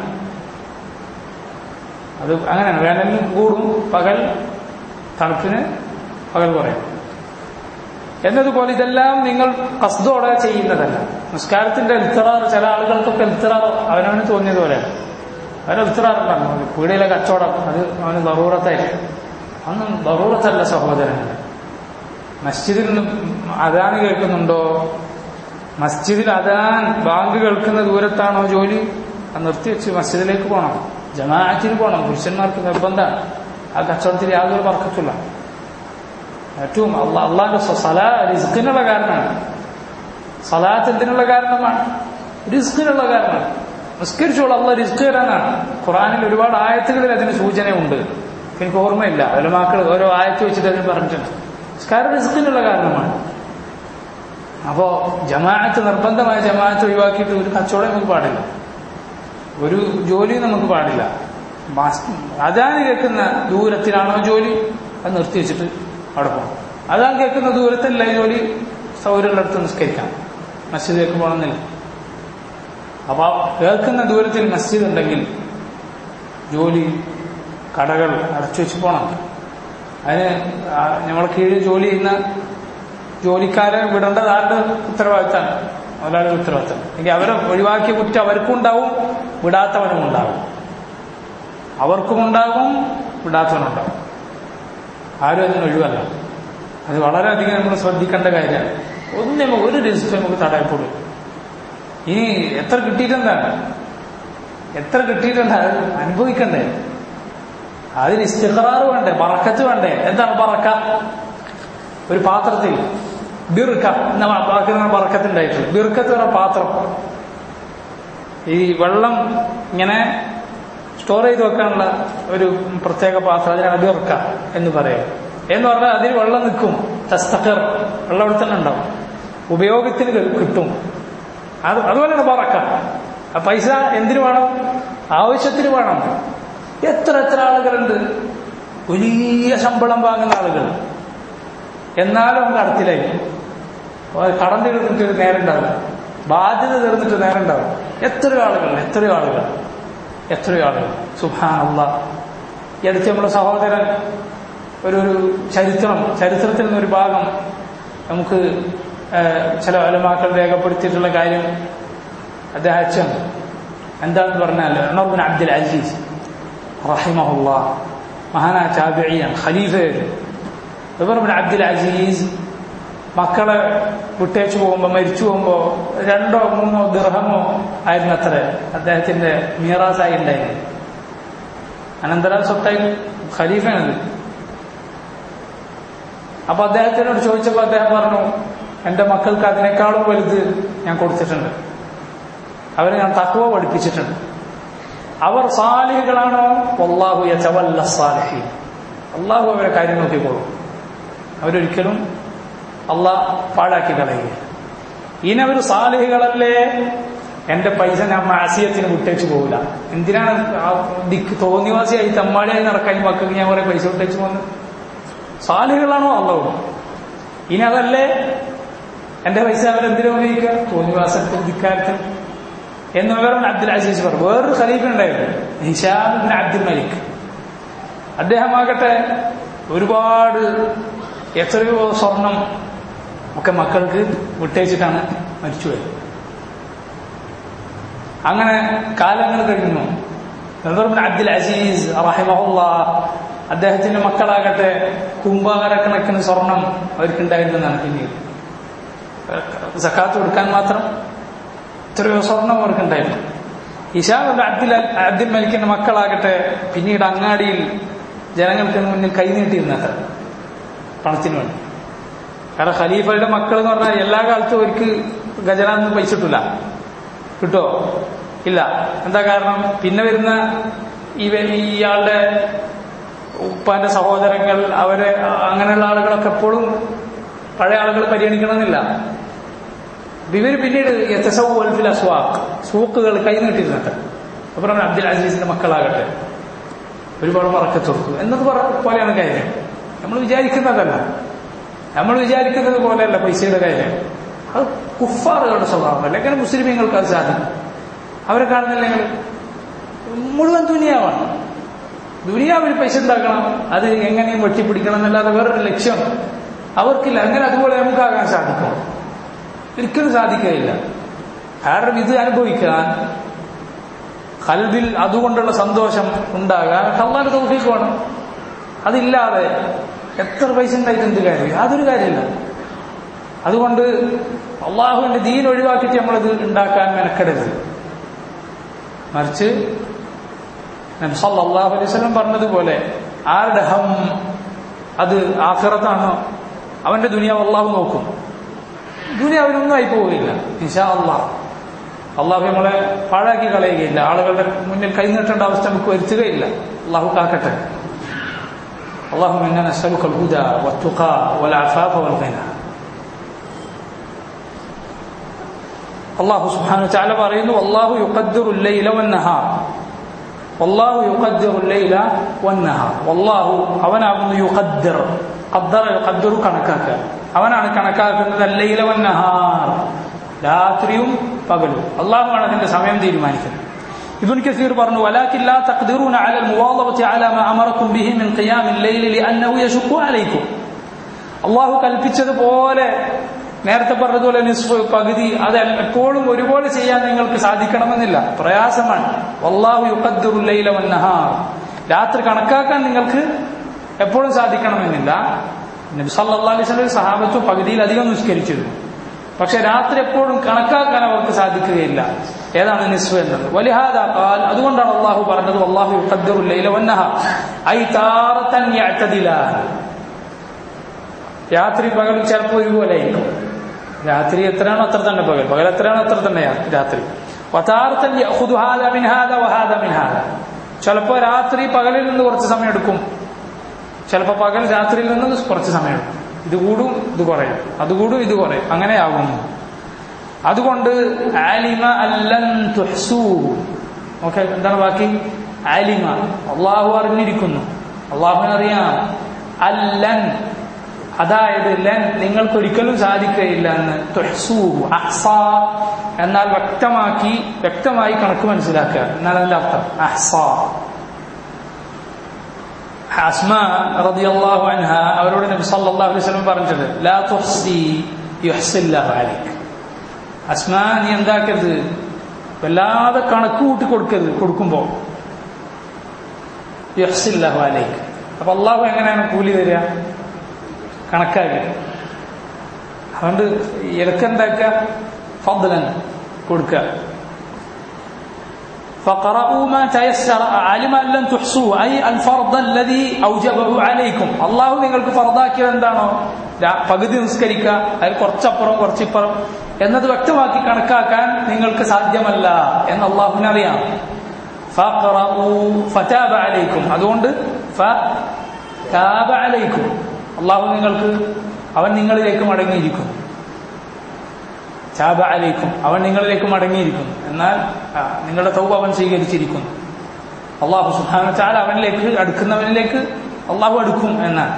A: അത് അങ്ങനെയാണ് വേനലിന് കൂടും പകൽ തണുപ്പിന് പകൽ കുറയും എന്നതുപോലെ ഇതെല്ലാം നിങ്ങൾ കസ്തോടെ ചെയ്യുന്നതല്ല നിസ്കാരത്തിന്റെ എൽത്തറാർ ചില ആളുകൾക്കൊക്കെ എൽത്തറാർ അവനവന് തോന്നിയതുപോലെ അവന് എൽത്തറാറുണ്ടാകും പീടിയിലെ കച്ചവടം അത് അവന് ദറൂറത്തായിരിക്കും അന്നും ദറൂറത്തല്ല സഹോദരങ്ങൾ മസ്ജിദിൽ നിന്ന് അതാണ് കേൾക്കുന്നുണ്ടോ മസ്ജിദിൽ അതാൻ ബാങ്ക് കേൾക്കുന്ന ദൂരത്താണോ ജോലി അത് നിർത്തിവെച്ച് മസ്ജിദിലേക്ക് പോകണം ജമാഅത്തിന് പോകണം പുരുഷന്മാർക്ക് നിർബന്ധമാണ് ആ കച്ചവടത്തിൽ യാതൊരു വർക്കത്തില്ല ഏറ്റവും അള്ളാ അള്ളാന്റെ സലാ റിസ്കിനുള്ള കാരണമാണ് സലാത്ത് എന്തിനുള്ള കാരണമാണ് റിസ്കിനുള്ള കാരണമാണ് നിസ്കരിച്ചോളൂ അള്ള റിസ്ക് തരാനാണ് ഖുറാനിൽ ഒരുപാട് ആയത്തുകളിൽ അതിന് സൂചനയുണ്ട് എനിക്ക് ഓർമ്മയില്ല ഒലമാക്കൾ ഓരോ ആയത്ത് വെച്ചിട്ട് അതിന് പറഞ്ഞിട്ടുണ്ട് നിസ്കാരം റിസ്കിനുള്ള കാരണമാണ് അപ്പോ ജമാഅത്ത് നിർബന്ധമായ ജമാഅത്ത് ഒഴിവാക്കിയിട്ട് ഒരു കച്ചവടം നമുക്ക് പാടില്ല ഒരു ജോലി നമുക്ക് പാടില്ല അതാൻ കേൾക്കുന്ന ദൂരത്തിലാണോ ജോലി അത് നിർത്തി വെച്ചിട്ട് അവിടെ പോകണം അതാൻ കേൾക്കുന്ന ദൂരത്തല്ല ഈ ജോലി സൗകര്യമുള്ളിടത്ത് നിസ്കരിക്കാം മസ്ജിദിലേക്ക് പോകണമെന്നില്ല അപ്പൊ കേൾക്കുന്ന ദൂരത്തിൽ മസ്ജിദ് ഉണ്ടെങ്കിൽ ജോലി കടകൾ അടച്ചു വെച്ച് പോകണം അതിന് നമ്മളെ കീഴിൽ ജോലി ചെയ്യുന്ന ജോലിക്കാരെ വിടേണ്ടത് ആരുടെ ഉത്തരവാദിത്തമാണ് ഒരാളുടെ ഉത്തരവാദിത്തം എങ്കിൽ അവരെ ഒഴിവാക്കിയ കുറ്റം അവർക്കും ഉണ്ടാവും വിടാത്തവനും ഉണ്ടാവും അവർക്കും ഉണ്ടാകും വിടാത്തവനുണ്ടാവും ആരും അതിന് ഒഴിവല്ല അത് വളരെയധികം നമ്മൾ ശ്രദ്ധിക്കേണ്ട കാര്യമാണ് ഒന്നും ഒരു രജിസ്റ്റർ നമുക്ക് തടയപ്പെടും ഇനി എത്ര കിട്ടിയിട്ടെന്താണ് എത്ര കിട്ടിയിട്ടുണ്ട് അത് അനുഭവിക്കണ്ടേ അതിന് ഇസ്തിഖറാറ് വേണ്ടേ ബറക്കത്ത് വേണ്ടേ എന്താണ് ബറക്ക ഒരു പാത്രത്തിൽ ബിർക്ക എന്ന വാക്കിനാണ് ബറക്കത്തുണ്ടായിട്ടുള്ളത് ബിർക്കത്ത് പറഞ്ഞ പാത്രം ഈ വെള്ളം ഇങ്ങനെ സ്റ്റോർ ചെയ്ത് വെക്കാനുള്ള ഒരു പ്രത്യേക പാത്രം അതിനാണ് ബിർക്ക എന്ന് പറയും എന്ന് പറഞ്ഞാൽ അതിൽ വെള്ളം നിൽക്കും തസ്തഖർ വെള്ളം അവിടെ തന്നെ ഉണ്ടാവും ഉപയോഗത്തിന് കിട്ടും അത് അതുപോലെയാണ് പറക്ക ആ പൈസ എന്തിനു വേണം ആവശ്യത്തിന് വേണം എത്ര എത്ര ആളുകളുണ്ട് വലിയ ശമ്പളം വാങ്ങുന്ന ആളുകൾ എന്നാലും അവൻ കടത്തിലായി കടം തീർന്നിട്ട് നേരം ഉണ്ടാവില്ല ബാധ്യത തീർന്നിട്ട് നേരം ഉണ്ടാവും എത്രയോ ആളുകൾ എത്രയോ ആളുകൾ എത്രയോ ആളുകൾ സുഹാനുള്ള ഈ അടുത്ത് നമ്മുടെ സഹോദരൻ ഒരു ഒരു ചരിത്രം ചരിത്രത്തിൽ നിന്നൊരു ഭാഗം നമുക്ക് ചില അലമാക്കൾ രേഖപ്പെടുത്തിയിട്ടുള്ള കാര്യം അദ്ദേഹം അച്ഛൻ എന്താണെന്ന് പറഞ്ഞാൽ ഉമർബിൻ അബ്ദുൽ അസീസ് റഹിമഹുല്ല മഹാനാ ചാബിയാണ് ഖലീഫയാണ് ഉമർബിൻ അബ്ദുൽ അസീസ് മക്കളെ വിട്ടേച്ചു പോകുമ്പോൾ മരിച്ചു പോകുമ്പോൾ രണ്ടോ മൂന്നോ ദൃഹമോ ആയിരുന്നു അത്ര അദ്ദേഹത്തിന്റെ മീറാസായി ഉണ്ടായിരുന്നു അനന്തര സ്വത്തായി ഖലീഫയാണത് അപ്പൊ അദ്ദേഹത്തിനോട് ചോദിച്ചപ്പോൾ അദ്ദേഹം പറഞ്ഞു എന്റെ മക്കൾക്ക് അതിനേക്കാളും വലുത് ഞാൻ കൊടുത്തിട്ടുണ്ട് അവരെ ഞാൻ തക്കുവ പഠിപ്പിച്ചിട്ടുണ്ട് അവർ സാലിഹികളാണോ അള്ളാഹു യവല്ല സാലിഹി അള്ളാഹു അവരെ കാര്യം നോക്കിക്കോളും അവരൊരിക്കലും അള്ളാഹ് പാഴാക്കി കളയുക ഇനി അവർ സാലിഹികളല്ലേ എന്റെ പൈസ ഞാൻ മാസിയത്തിന് വിട്ടേച്ചു പോകില്ല എന്തിനാണ് ആ ദിക്ക് തോന്നിവാസിയായി തമ്മാടിയായി നടക്കാൻ ഈ മക്കൾക്ക് ഞാൻ കുറെ പൈസ വിട്ടേച്ചു പോകുന്നത് സാലിഹികളാണോ അള്ളാഹു ഇനി അതല്ലേ എന്റെ പൈസ അവരെന്തിനു ഉപയോഗിക്കുക തോന്നിവാസത്തിൽ ധിക്കാരത്തിൽ എന്ന് വേറെ അബ്ദുൽ അസീസ് പറഞ്ഞു വേറൊരു ഖലീഫ ഉണ്ടായിരുന്നു ഹിഷാബിൻ അബ്ദുൽ മലിക് അദ്ദേഹമാകട്ടെ ഒരുപാട് എത്രയോ സ്വർണം ഒക്കെ മക്കൾക്ക് വിട്ടേച്ചിട്ടാണ് മരിച്ചുപോയത് അങ്ങനെ കാലങ്ങൾ കഴിഞ്ഞു നദർബിൻ അബ്ദുൽ അസീസ് റഹിമഹുല്ല അദ്ദേഹത്തിന്റെ മക്കളാകട്ടെ കുംഭാകരക്കണക്കിന് സ്വർണം അവർക്കുണ്ടായിരുന്നെന്നാണ് പിന്നീട് സക്കാത്ത് കൊടുക്കാൻ മാത്രം എത്രയോ സ്വർണം അവർക്കുണ്ടായിരുന്നു ഇഷാബ് അബ്ദുൽ അബ്ദുൽ മലിക്കിന്റെ മക്കളാകട്ടെ പിന്നീട് അങ്ങാടിയിൽ ജനങ്ങൾക്ക് മുന്നിൽ കൈനീട്ടിയിരുന്നത്ര പണത്തിന് വേണ്ടി കാരണം ഖലീഫയുടെ മക്കൾ എന്ന് പറഞ്ഞാൽ എല്ലാ കാലത്തും അവർക്ക് ഖജനാന്ന് പൈസ കിട്ടില്ല കിട്ടോ ഇല്ല എന്താ കാരണം പിന്നെ വരുന്ന ഇവൻ ഇയാളുടെ ഉപ്പാന്റെ സഹോദരങ്ങൾ അവരെ അങ്ങനെയുള്ള ആളുകളൊക്കെ എപ്പോഴും പഴയ ആളുകൾ പരിഗണിക്കണമെന്നില്ല ഇവർ പിന്നീട് യത്തസൗഫിൽ അസ്വാഖ് സൂക്കുകൾ കൈനീട്ടിരുന്നിട്ട് അப்புறம் അബ്ദുൽ അസീസിന്റെ മക്കളാകട്ടെ ഒരുപാട് മറക്കത്ത് കൊടുത്തു എന്നത് പറ- പോലെയാണ് കാര്യം നമ്മൾ വിചാരിക്കുന്നതല്ല നമ്മൾ വിചാരിക്കുന്നത് പോലെയല്ല പൈസയുടെ കാര്യം അത് കുഫാറുകളുടെ സ്വഭാവമല്ല എങ്ങനെ മുസ്ലിമീങ്ങൾക്ക് അത് സാധിക്കും അവരെ കാണുന്നില്ല നിങ്ങൾ മുഴുവൻ ദുനിയാവാണ് ദുനിയാവിൽ പൈസ ഉണ്ടാക്കണം അത് എങ്ങനെയും വെട്ടിപ്പിടിക്കണം എന്നല്ലാതെ വേറൊരു ലക്ഷ്യം അവർക്കില്ല അങ്ങനെ അതുപോലെ നമുക്കാകാൻ സാധിക്കും ഒരിക്കലും സാധിക്കുകയില്ല കാരണം ഇത് അനുഭവിക്കാൻ കൽബിൽ അതുകൊണ്ടുള്ള സന്തോഷം ഉണ്ടാകാൻ അള്ളാന്റെ തൗഫീഖ് വേണം അതില്ലാതെ എത്ര പൈസ ഉണ്ടായിട്ട് എന്ത് കാര്യം യാതൊരു കാര്യമില്ല അതുകൊണ്ട് അള്ളാഹുവിന്റെ ദീൻ ഒഴിവാക്കിയിട്ട് നമ്മളത് ഉണ്ടാക്കാൻ മെനക്കെടരുത് മറിച്ച് നബി സല്ലല്ലാഹു അലൈഹി വസല്ലം പറഞ്ഞതുപോലെ ആരുടെ ഹം അത് ആഖിറത്താണോ അവന്റെ ദുനിയാവ് അള്ളാഹു നോക്കും ദുനിയാവിനൊന്നും ആയി പോവുകയില്ല ഇൻഷാ അള്ളാഹ് അള്ളാഹു നമ്മളെ പാഴാക്കി കളയുകയില്ല ആളുകളുടെ മുന്നിൽ കൈനീട്ടേണ്ട അവസ്ഥ നമുക്ക് വരുത്തുകയില്ല അള്ളാഹു കാക്കട്ടെ اللهم انا نسالك الهدى والتقى والعفاف والغنى അള്ളാഹു സുബ്ഹാനഹു വതആല പറയുന്നു അള്ളാഹു യുഖദ്ദിറു الليل والنهار والله يقدر الليل والنهار والله അവനാകുന്നു യുഖദ്ദിർ ഖദ്ദറ യുഖദ്ദിറു കണക്കാക്കുക അവനാണ് കണക്കാക്കുന്നത് الليل والنهار രാത്രിയും പകലും അള്ളാഹുവാണ് അതിന്റെ സമയം തീരുമാനിക്കുന്നത് ابن كثير പറഞ്ഞു ولكن لا تقدرون على المواظبة على ما أمركم به من قيام الليل لأنه يشق عليكم അള്ളാഹു കൽപ്പിച്ചതുപോലെ നേരത്തെ പറഞ്ഞതുപോലെ നിസ്ഫ് പകുതി അത് എപ്പോഴും ഒരുപോലെ ചെയ്യാൻ നിങ്ങൾക്ക് സാധിക്കണമെന്നില്ല പ്രയാസമാണ് അള്ളാഹു യുക്കദ്ദുറുല്ലൈല വന്നഹാർ രാത്രി കണക്കാക്കാൻ നിങ്ങൾക്ക് എപ്പോഴും സാധിക്കണമെന്നില്ല നബി സല്ലല്ലാഹു അലൈഹി വസല്ലം സഹാബത്തു പകുതിയിൽ അധികം നിസ്കരിച്ചിരുന്നു പക്ഷെ രാത്രി എപ്പോഴും കണക്കാക്കാൻ അവർക്ക് സാധിക്കുകയില്ല ഏതാണ് നിസ്ഫ് എന്നത് വലിഹാദ ഖാൽ അതുകൊണ്ടാണ് അള്ളാഹു പറഞ്ഞത് അള്ളാഹു യുഖദ്ദിറുല്ലൈല വന്നഹാർ ഐ താറത്തൻ യഅ്തദിലാൻ രാത്രി പകൽ ചിലപ്പോൾ ഒരുപോലെ ആയിരിക്കും രാത്രി എത്രയാണോ അത്ര തന്നെ പകൽ പകൽ എത്രയാണോ അത്ര തന്നെ രാത്രി വതാർത്ഥൻ യഖുദു ഹാദ മിൻ ഹാദ വഹാദ മിൻ ഹാദ ചിലപ്പോൾ രാത്രി പകലിൽ നിന്ന് കുറച്ച് സമയം എടുക്കും ചിലപ്പോൾ പകൽ രാത്രിയിൽ നിന്ന് കുറച്ച് സമയം എടുക്കും ഇത് കൂടും ഇത് കുറയും അത് കൂടും ഇത് കുറയും അങ്ങനെയാകുന്നു അതുകൊണ്ട് ആലിമ അല്ലൻ തുഹ്സൂ ഓക്കെ എന്താണ് ബാക്കി ആലിമ അള്ളാഹു അറിഞ്ഞിരിക്കുന്നു അള്ളാഹുവിനറിയാം അല്ലൻ അതായത് ലൻ നിങ്ങൾക്ക് ഒരിക്കലും സാധിക്കുകയില്ല എന്ന് തുഹ്സൂഹു അഹ്സ എന്നാൽ വ്യക്തമാക്കി വ്യക്തമായി കണക്ക് മനസ്സിലാക്കുക എന്നാൽ അതിന്റെ അർത്ഥം അഹ്സ അസ്മ റളിയല്ലാഹു അൻഹ അവരോട് നബി സല്ലല്ലാഹു അലൈഹി വസല്ലം പറഞ്ഞത് ലാ തുഹ്സി യുഹ്സില്ലാഹു അലൈക് അസ്മ നീ എന്താക്കരുത് വല്ലാതെ കണക്ക് കൂട്ടി കൊടുക്കരുത് കൊടുക്കുമ്പോ യുഹ്സില്ലാഹു അലൈക് അപ്പൊ അള്ളാഹു എങ്ങനെയാണ് കൂലി തരിക കണക്കാക്കി അതുകൊണ്ട് ഇടക്കെന്താക്കുക ഫضلا കൊടുക്കുക فقرأوا ما تيسر علم أن لن تحصوه أي الفرض الذي أوجبه عليكم الله നിങ്ങൾക്ക് ഫർദാക്കിയത് എന്താണോ പകുതി നിസ്കരിക്കുക അതിൽ കുറച്ചപ്പുറം കുറച്ചിപ്പുറം എന്നത് വ്യക്തമാക്കി കണക്കാക്കാൻ നിങ്ങൾക്ക് സാധ്യമല്ല എന്ന് അള്ളാഹുവിനറിയാം ഫതാബ അലൈക്കും അതുകൊണ്ട് ഫതാബ അലൈക്കും അള്ളാഹു നിങ്ങൾക്ക് അവൻ നിങ്ങളിലേക്ക് മടങ്ങിയിരിക്കുന്നു ചാബ അലൈക്കും അവൻ നിങ്ങളിലേക്ക് മടങ്ങിയിരിക്കുന്നു എന്നാൽ നിങ്ങളുടെ തൗബ അവൻ സ്വീകരിച്ചിരിക്കുന്നു അള്ളാഹു സുഹാന ചാല അവനിലേക്ക് അടുക്കുന്നവനിലേക്ക് അള്ളാഹു അടുക്കും എന്നാൽ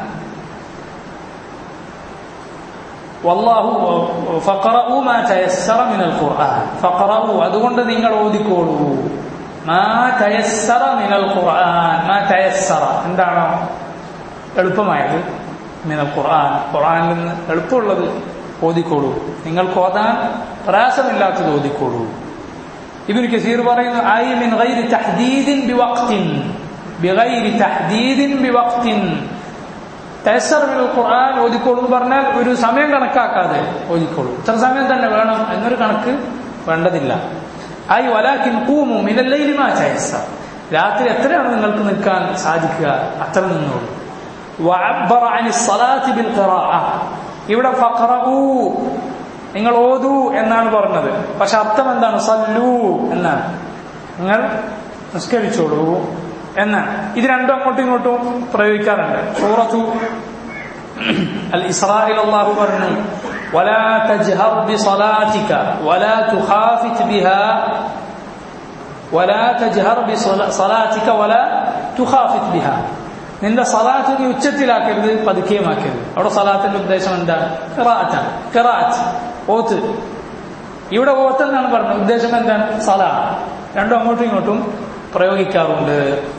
A: വല്ലാഹു ഫഖറഉ മാ തയസ്സറ മിനൽ ഖുർആൻ ഫഖറഉ അതുകൊണ്ട് നിങ്ങൾ ഓതിക്കോളൂ മാ തയസ്സറ മിനൽ ഖുർആൻ മാ തയസ്സറ എന്താണ് എളുപ്പമായത് മിനൽ ഖുർആൻ ഖുർആനിൽ നിന്ന് എളുപ്പമുള്ളത് ഓതിക്കോളൂ നിങ്ങൾക്ക് ഓതാൻ പ്രയാസമില്ലാത്തത് ഓതിക്കോളൂ ഇബിന് കസീർ പറയുന്നു ഐ മിൻ ഗൈരി തഹ്ദീദിൻ ബിവഖ്തിൻ ബിഗൈരി തഹ്ദീദിൻ ബിവഖ്തിൻ തയസ്സർ മിനൽ ഖുർആൻ ഓതിക്കോളൂ എന്ന് പറഞ്ഞാൽ ഒരു സമയം കണക്കാക്കാതെ ഓതിക്കോളൂ ഇത്ര സമയം തന്നെ വേണം എന്നൊരു കണക്ക് വേണ്ടതില്ല ഐ വലാക്കിൻ കൂമു മിനല്ലൈലി മാ തയസ്സർ രാത്രി എത്രയാണ് നിങ്ങൾക്ക് നിൽക്കാൻ സാധിക്കുക അത്ര നിന്നോളൂ وعبر عن الصلاة بالقراءة ഇവിടെ ഫഖറഊ നിങ്ങൾ ഓതൂ എന്നാണ് പറഞ്ഞത് പക്ഷെ അർത്ഥം എന്താണ് സല്ലു എന്നാണ് നിങ്ങൾ നിസ്കരിച്ചോളൂ എന്നാണ് ഇത് രണ്ടും അങ്ങോട്ടും ഇങ്ങോട്ടും പ്രയോഗിക്കാറുണ്ട് സൂറത്തു അൽ ഇസ്രായിൽ അള്ളാഹു പറഞ്ഞു ولا تجهر بصلاتك ولا تخافت بها ولا تجهر بصلاتك ولا تخافت بها നിന്റെ സലാത്ത് നീ ഉച്ചത്തിലാക്കരുത് പതുക്കെയുമാക്കരുത് അവിടെ സലാത്തിന്റെ ഉദ്ദേശം എന്താണ് ഖിറാഅത്താണ് ഖിറാഅത്ത് ഓത്ത് ഇവിടെ ഓത്ത് എന്നാണ് പറഞ്ഞത് ഉദ്ദേശം എന്താണ് സലാ രണ്ടും അങ്ങോട്ടും ഇങ്ങോട്ടും പ്രയോഗിക്കാറുണ്ട്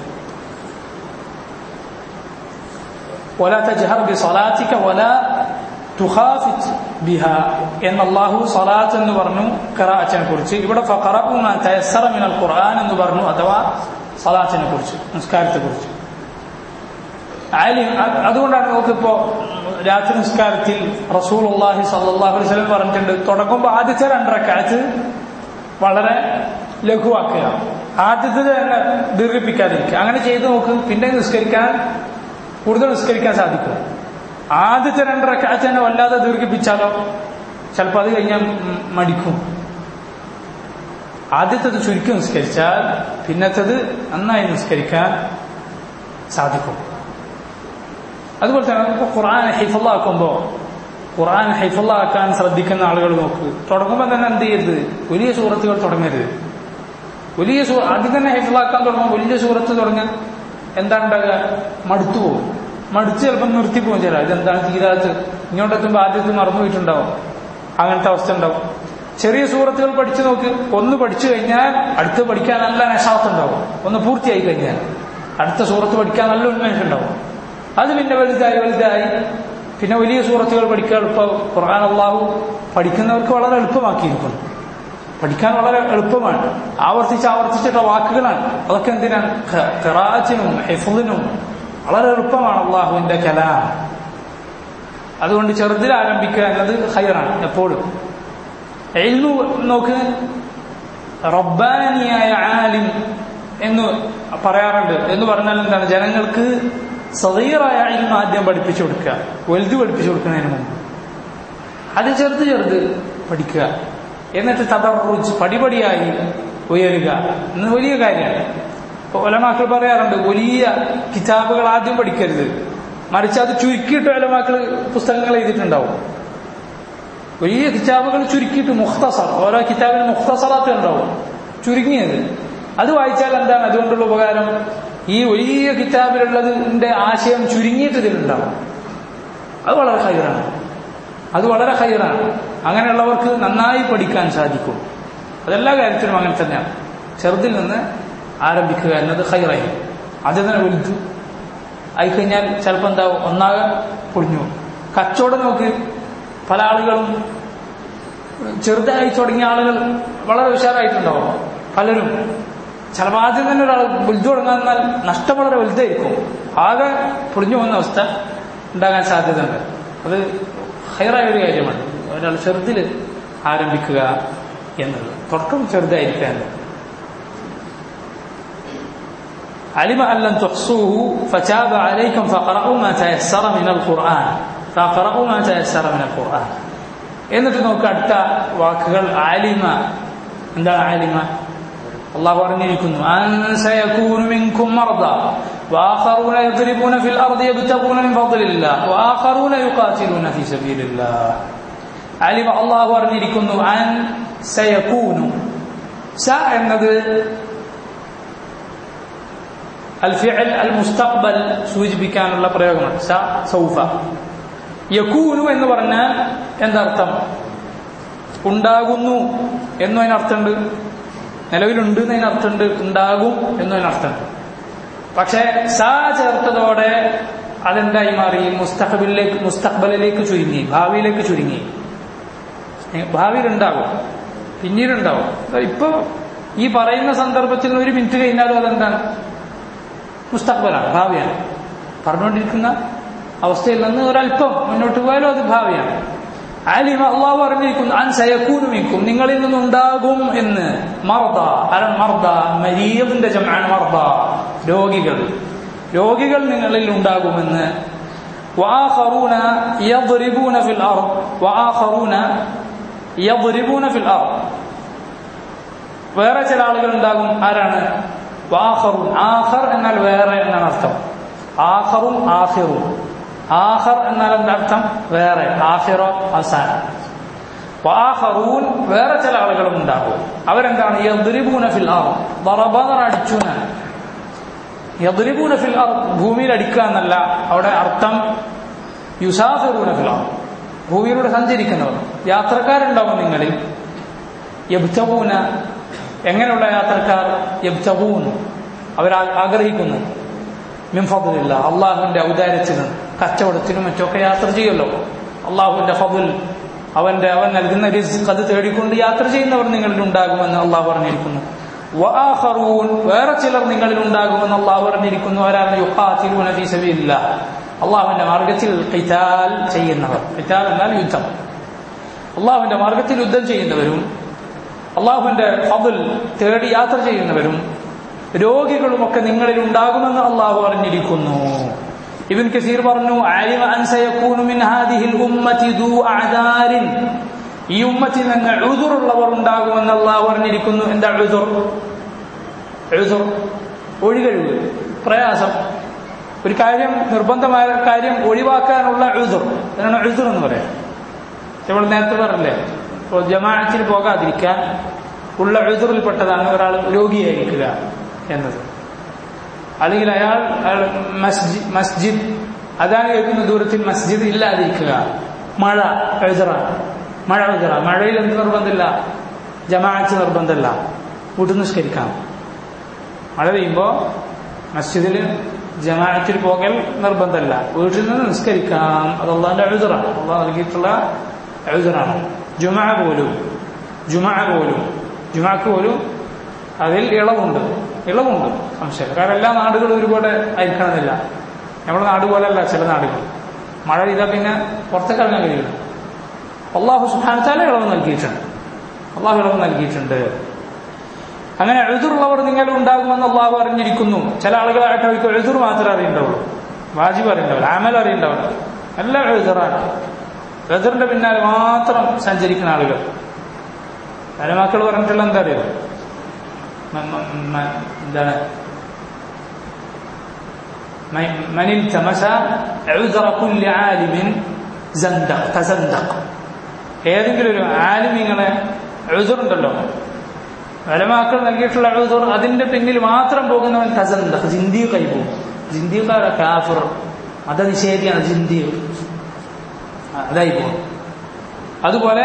A: ولا تجهر بصلاتك ولا تخافت بها ان الله صلاه എന്ന് പറഞ്ഞു ഖിറാഅത്തിനെ കുറിച്ച് ഇവിടെ ഫഖറഉ മാ തയസ്സറ മിനൽ ഖുർആൻ എന്ന് പറഞ്ഞു അഥവാ സലാത്തിനെ കുറിച്ച് നിസ്കാരത്തെ കുറിച്ച് ആലിം അതുകൊണ്ടാണ് നമുക്കിപ്പോ രാത്രി നിസ്കാരത്തിൽ റസൂൽ അള്ളാഹി സല്ലാഹു അലൈഹി സ്വലം പറഞ്ഞിട്ടുണ്ട് തുടങ്ങുമ്പോൾ ആദ്യത്തെ രണ്ടരക്കാലത്ത് വളരെ ലഘുവാക്കുക ആദ്യത്തെ തന്നെ ദീർഘിപ്പിക്കാതിരിക്കുക അങ്ങനെ ചെയ്തു നോക്ക് പിന്നെ നിസ്കരിക്കാൻ കൂടുതൽ നിസ്കരിക്കാൻ സാധിക്കും ആദ്യത്തെ രണ്ടരക്കാലത്ത് തന്നെ വല്ലാതെ ദീർഘിപ്പിച്ചാലോ ചിലപ്പോൾ അത് കഴിഞ്ഞാൽ മടിക്കും ആദ്യത്തത് ചുരുക്കി നിസ്കരിച്ചാൽ പിന്നത്തത് നന്നായി നിസ്കരിക്കാൻ സാധിക്കും അതുപോലെ തന്നെ നമുക്ക് ഖുർആൻ ഹൈഫുള്ളാക്കുമ്പോൾ ഖുർആൻ ഹൈഫുള്ളാക്കാൻ ശ്രദ്ധിക്കുന്ന ആളുകൾ നോക്ക് തുടങ്ങുമ്പോൾ തന്നെ എന്ത് ചെയ്യരുത് വലിയ സൂറത്തുകൾ തുടങ്ങരുത് വലിയ സൂ ആദ്യം തന്നെ ഹൈഫുള്ളാക്കാൻ തുടങ്ങുമ്പോൾ വലിയ സൂറത്ത് തുടങ്ങാൻ എന്താണ് ഉണ്ടാകുക മടുത്തു പോകും മടുത്ത് ചിലപ്പോൾ നിർത്തിപ്പോകും ചില ഇതെന്താണ് തീരാത്ത് ഇങ്ങോട്ടെത്തുമ്പോൾ ആദ്യത്തെ മറന്നു പോയിട്ടുണ്ടാവും അങ്ങനത്തെ അവസ്ഥ ഉണ്ടാവും ചെറിയ സൂറത്തുകൾ പഠിച്ചു നോക്ക് ഒന്ന് പഠിച്ചു കഴിഞ്ഞാൽ അടുത്ത് പഠിക്കാൻ നല്ല നശാത്ത് ഉണ്ടാവും ഒന്ന് പൂർത്തിയായി കഴിഞ്ഞാൽ അടുത്ത സൂറത്ത് പഠിക്കാൻ നല്ല ഉന്മേഷം ഉണ്ടാവും അത് പിന്നെ വലുതായി വലുതായി പിന്നെ വലിയ സൂറത്തുകൾ പഠിക്കാൻ എളുപ്പം ഖുർആൻ അള്ളാഹു പഠിക്കുന്നവർക്ക് വളരെ എളുപ്പമാക്കിയിരിക്കുന്നു പഠിക്കാൻ വളരെ എളുപ്പമാണ് ആവർത്തിച്ച് ആവർത്തിച്ചിട്ടുള്ള വാക്കുകളാണ് അതൊക്കെ എന്തിനാണ് ഖിറാത്തിനും ഹെഫുദിനും വളരെ എളുപ്പമാണ് അള്ളാഹുവിന്റെ കലാം അതുകൊണ്ട് ചെറുതിൽ ആരംഭിക്കുക എന്നത് ഹൈറാണ് എപ്പോഴും എൽമു നോക്ക് റബ്ബാനിയായ ആലിം എന്ന് പറയാറുണ്ട് എന്ന് പറഞ്ഞാൽ എന്താണ് ജനങ്ങൾക്ക് സദീറായ ഇൽമ ആദ്യം പഠിപ്പിച്ചു കൊടുക്കുക വലുത് പഠിപ്പിച്ചു കൊടുക്കുന്നതിന് മുമ്പ് അത് ചെറുത് ചെറുത് പഠിക്കുക എന്നിട്ട് തദറുജ് പടിപടിയായി ഉയരുക എന്ന് വലിയ കാര്യമാണ് ഒലമാക്കൾ പറയാറുണ്ട് വലിയ കിതാബുകൾ ആദ്യം പഠിക്കരുത് മറിച്ച് അത് ചുരുക്കിയിട്ട് ഒലമാക്കൾ പുസ്തകങ്ങൾ എഴുതിയിട്ടുണ്ടാവും വലിയ കിതാബുകൾ ചുരുക്കിയിട്ട് മുഖ്തസർ ഓരോ കിതാബിന് മുഖ്തസറാത്ത് ഉണ്ടാവും ചുരുങ്ങിയത് അത് വായിച്ചാൽ എന്താണ് അതുകൊണ്ടുള്ള ഉപകാരം ഈ വലിയ കിതാബിലുള്ളതിന്റെ ആശയം ചുരുങ്ങിയിട്ട് ഇതിലുണ്ടാവും അത് വളരെ ഹൈറാണ് അത് വളരെ ഹൈറാണ് അങ്ങനെയുള്ളവർക്ക് നന്നായി പഠിക്കാൻ സാധിക്കും അതെല്ലാ കാര്യത്തിലും അങ്ങനെ തന്നെയാണ് ചെറുതിൽ നിന്ന് ആരംഭിക്കുക എന്നത് ഹൈറായി അത് തന്നെ വലുത് ആയിക്കഴിഞ്ഞാൽ ചിലപ്പോൾ എന്താവും ഒന്നാകെ പൊളിഞ്ഞു കച്ചവടം നോക്ക് പല ആളുകളും ചെറുതായി തുടങ്ങിയ ആളുകൾ വളരെ ഉഷാറായിട്ടുണ്ടാവും പലരും ചിലപ്പോൾ ആദ്യം തന്നെ ഒരാൾ വലുത് തുടങ്ങാൻ എന്നാൽ നഷ്ടം വളരെ വലുതായിരിക്കും ആകെ പൊളിഞ്ഞു പോകുന്ന അവസ്ഥ ഉണ്ടാകാൻ സാധ്യതയുണ്ട് അത് ഹൈറായ ഒരു കാര്യമാണ് ഒരാൾ ചെറുതിൽ ആരംഭിക്കുക എന്നുള്ളത് തുടക്കം ചെറുതായിരിക്കാൻ علم أن لن تحصوه فتاب عليكم فقرأوا ما تيسر من القرآن فقرأوا ما تيسر من القرآن എന്നിട്ട് നോക്ക് അടുത്ത വാക്കുകൾ ആലിമ എന്താണ് ആലിമ അള്ളാഹു പറഞ്ഞിരിക്കുന്നു أنسيكون منكم مرضى وآخرون يضربون في الأرض يبتغون من فضل الله وآخرون يقاتلون في سبيل الله علم الله പറഞ്ഞിരിക്കുന്നു അൻ സയക്കൂനു സ എന്നത് الفعل المستقبل സൂചിപ്പിക്കാനുള്ള പ്രയോഗമാണ് സ സൗഫ യക്കൂനു എന്ന് പറഞ്ഞാൽ എന്തർത്ഥം ഉണ്ടാകുന്നു എന്നും അതിനർത്ഥമുണ്ട് നിലവിലുണ്ട് എന്നതിനർത്ഥമുണ്ട് ഉണ്ടാകും എന്നതിനർത്ഥമുണ്ട് പക്ഷെ സ ചേർത്തതോടെ അതെന്തായി മാറി മുസ്തഖബിലേക്ക് മുസ്തഖബലിലേക്ക് ചുരുങ്ങി ഭാവിയിലേക്ക് ചുരുങ്ങി ഭാവിയിൽ ഉണ്ടാകും പിന്നീടുണ്ടാവും ഇപ്പൊ ഈ പറയുന്ന സന്ദർഭത്തിൽ ഒരു മിനിറ്റ് കഴിഞ്ഞാലും അതെന്താണ് മുസ്തഖബലാണ് ഭാവിയാണ് പറഞ്ഞുകൊണ്ടിരിക്കുന്ന അവസ്ഥയിൽ നിന്ന് ഒരല്പം മുന്നോട്ട് പോയാലും അത് ഭാവിയാണ് ആലിമ അള്ളാഹു പറഞ്ഞിരിക്കുന്നു അൻ സയക്കൂനുമിക്കും നിങ്ങളിൽ നിന്നുണ്ടാകും എന്ന് മർദ അലം മർദ മരീദിന്റെ ജമാണ് മർദ രോഗികൾ രോഗികൾ നിങ്ങളിൽ ഉണ്ടാകുമെന്ന് وآخرون يضربون في الأرض وآخرون يضربون في الأرض വേറെ ചില ആളുകൾ ഉണ്ടാകും ആരാണ് വാഹറുൻ ആഹർ എന്നാൽ വേറെ എന്നാണ് അർത്ഥം ആഹറും ആഹിറും ആഹർ എന്നാൽ എന്താ അർത്ഥം വേറെ ആഹിറോ അവസാനം വാഹറൂൻ വേറെ ചില ആളുകളും ഉണ്ടാകും അവരെന്താണ് യദ്രിബൂന ഫിൽ ആർ ദറബദർ അടിച്ചുനാണ് യദ്രിബൂന ഫിൽ ആർ ഭൂമിയിൽ അടിക്കുക എന്നല്ല അവിടെ അർത്ഥം യുസാഫിറൂന ഫിൽ ആർ ഭൂമിയിലൂടെ സഞ്ചരിക്കുന്നവർ യാത്രക്കാരുണ്ടാവും നിങ്ങളിൽ യബ്തബൂന എങ്ങനെയുള്ള യാത്രക്കാർ യബ്തബൂൻ അവർ ആഗ്രഹിക്കുന്നു മിംഫദില്ല അള്ളാഹുവിന്റെ ഔദാര്യത്തിനും കച്ചവടത്തിനും മറ്റൊക്കെ യാത്ര ചെയ്യുമല്ലോ അള്ളാഹുവിന്റെ ഫബുൽ അവന്റെ അവൻ നൽകുന്ന റിസ്ക് അത് തേടിക്കൊണ്ട് യാത്ര ചെയ്യുന്നവർ നിങ്ങളിൽ ഉണ്ടാകുമെന്ന് അള്ളാഹു പറഞ്ഞിരിക്കുന്നു വആഖറൂൻ വേറെ ചിലർ നിങ്ങളിൽ ഉണ്ടാകുമെന്ന് അള്ളാഹു പറഞ്ഞിരിക്കുന്നു അവരാണ് യുഖാതിലൂന ഫീ സബീലില്ല അള്ളാഹുവിന്റെ മാർഗത്തിൽ ഖിതാൽ ചെയ്യുന്നവർ ഖിതാൽ എന്നാൽ യുദ്ധം അള്ളാഹുവിന്റെ മാർഗത്തിൽ യുദ്ധം ചെയ്യുന്നവരും അള്ളാഹുവിന്റെ ഫബുൽ തേടി യാത്ര ചെയ്യുന്നവരും രോഗികളുമൊക്കെ നിങ്ങളിൽ ഉണ്ടാകുമെന്ന് അള്ളാഹു അറിഞ്ഞിരിക്കുന്നു ഇബിൻ കസീർ പറഞ്ഞു ആലിമ അൻ സയകൂനു മിൻ ഹാദിഹിൽ ഉമ്മത്തി ദൂ അഅദാരിൻ ഈ ഉമ്മത്തിൽ നിന്ന് ഉദുറുള്ളവർ ഉണ്ടാകുമെന്ന് അള്ളാഹു അറിഞ്ഞിരിക്കുന്നു എന്താ ഉദുർ ഉദുർ ഒഴികഴിവ് പ്രയാസം ഒരു കാര്യം നിർബന്ധമായ കാര്യം ഒഴിവാക്കാനുള്ള ഉദുർ അതിനാണ് ഉദുർ എന്ന് പറയാം നമ്മൾ നേരത്തെ പറഞ്ഞില്ലേ ഇപ്പോൾ ജമാഅത്തിന് പോകാതിരിക്കാൻ ഉള്ള ഉദുറിൽപ്പെട്ടതാണ് ഒരാൾ രോഗിയായിരിക്കുക എന്നത് അല്ലെങ്കിൽ അയാൾ മസ്ജിദ് മസ്ജിദ് അതാണ് കേൾക്കുന്ന ദൂരത്തിൽ മസ്ജിദ് ഇല്ലാതിരിക്കുക മഴ എഴുതറാണ് മഴ എഴുതറ മഴയിൽ എന്ത് നിർബന്ധമില്ല ജമാഅത്ത് നിർബന്ധമില്ല വീട്ടിൽ നിസ്കരിക്കാം മഴ പെയ്യുമ്പോൾ മസ്ജിദിൽ ജമാഅത്തിൽ പോകൽ നിർബന്ധമല്ല വീട്ടിൽ നിന്ന് നിസ്കരിക്കാം അത് അള്ളാന്റെ എഴുതറാണ് അള്ളാഹ് നൽകിയിട്ടുള്ള എഴുതറാണ് ജുമാ പോലും ജുമാ പോലും ജുമാക്ക് പോലും അതിൽ ഇളവുണ്ട് ഇളവുണ്ട് സംശയം കാരണം എല്ലാ നാടുകളും ഒരുപോലെ ആയിരിക്കണമെന്നില്ല നമ്മുടെ നാട് പോലെയല്ല ചില നാടുകൾ മഴ പെയ്താൽ പിന്നെ പുറത്തേക്ക് ഇറങ്ങാൻ കഴിയില്ല അള്ളാഹു സുഹാനത്താല ഇളവ് നൽകിയിട്ടുണ്ട് അള്ളാഹു ഇളവ് നൽകിയിട്ടുണ്ട് അങ്ങനെ എഴുതുള്ളവർ നിങ്ങൾ ഉണ്ടാകുമെന്ന് അള്ളാഹു അറിഞ്ഞിരിക്കുന്നു ചില ആളുകളായിട്ട് അവർക്ക് എഴുതുർ മാത്രമേ അറിയണ്ടാവുള്ളൂ വാജിബ് അറിയണ്ടാവില്ല ആമൽ അറിയണ്ടാവില്ല എല്ലാം എഴുതറാണ് എഴുതറിന്റെ പിന്നാലെ മാത്രം സഞ്ചരിക്കുന്ന ആളുകൾ മക്കൾ പറഞ്ഞിട്ടുള്ള എന്താ അറിയോ എന്താണ് من التمس عذر كل عالم زندق تزندق ഏതെങ്കിലും ഒരു ആലിമിങ്ങളെ എഴുതുണ്ടല്ലോ വലമാക്കൾ നൽകിയിട്ടുള്ള എഴുതുർ അതിന്റെ പിന്നിൽ മാത്രം പോകുന്നവൻ തസന്ത ജിന്ദീഖായി പോകും ജിന്ദീഖാര കാഫിർ മതനിഷേധിയാണ് ജിന്ദീഖ് അതായി പോകും അതുപോലെ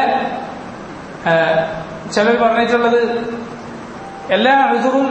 A: ചിലർ പറഞ്ഞിട്ടുള്ളത് എല്ലാ എഴുതുറും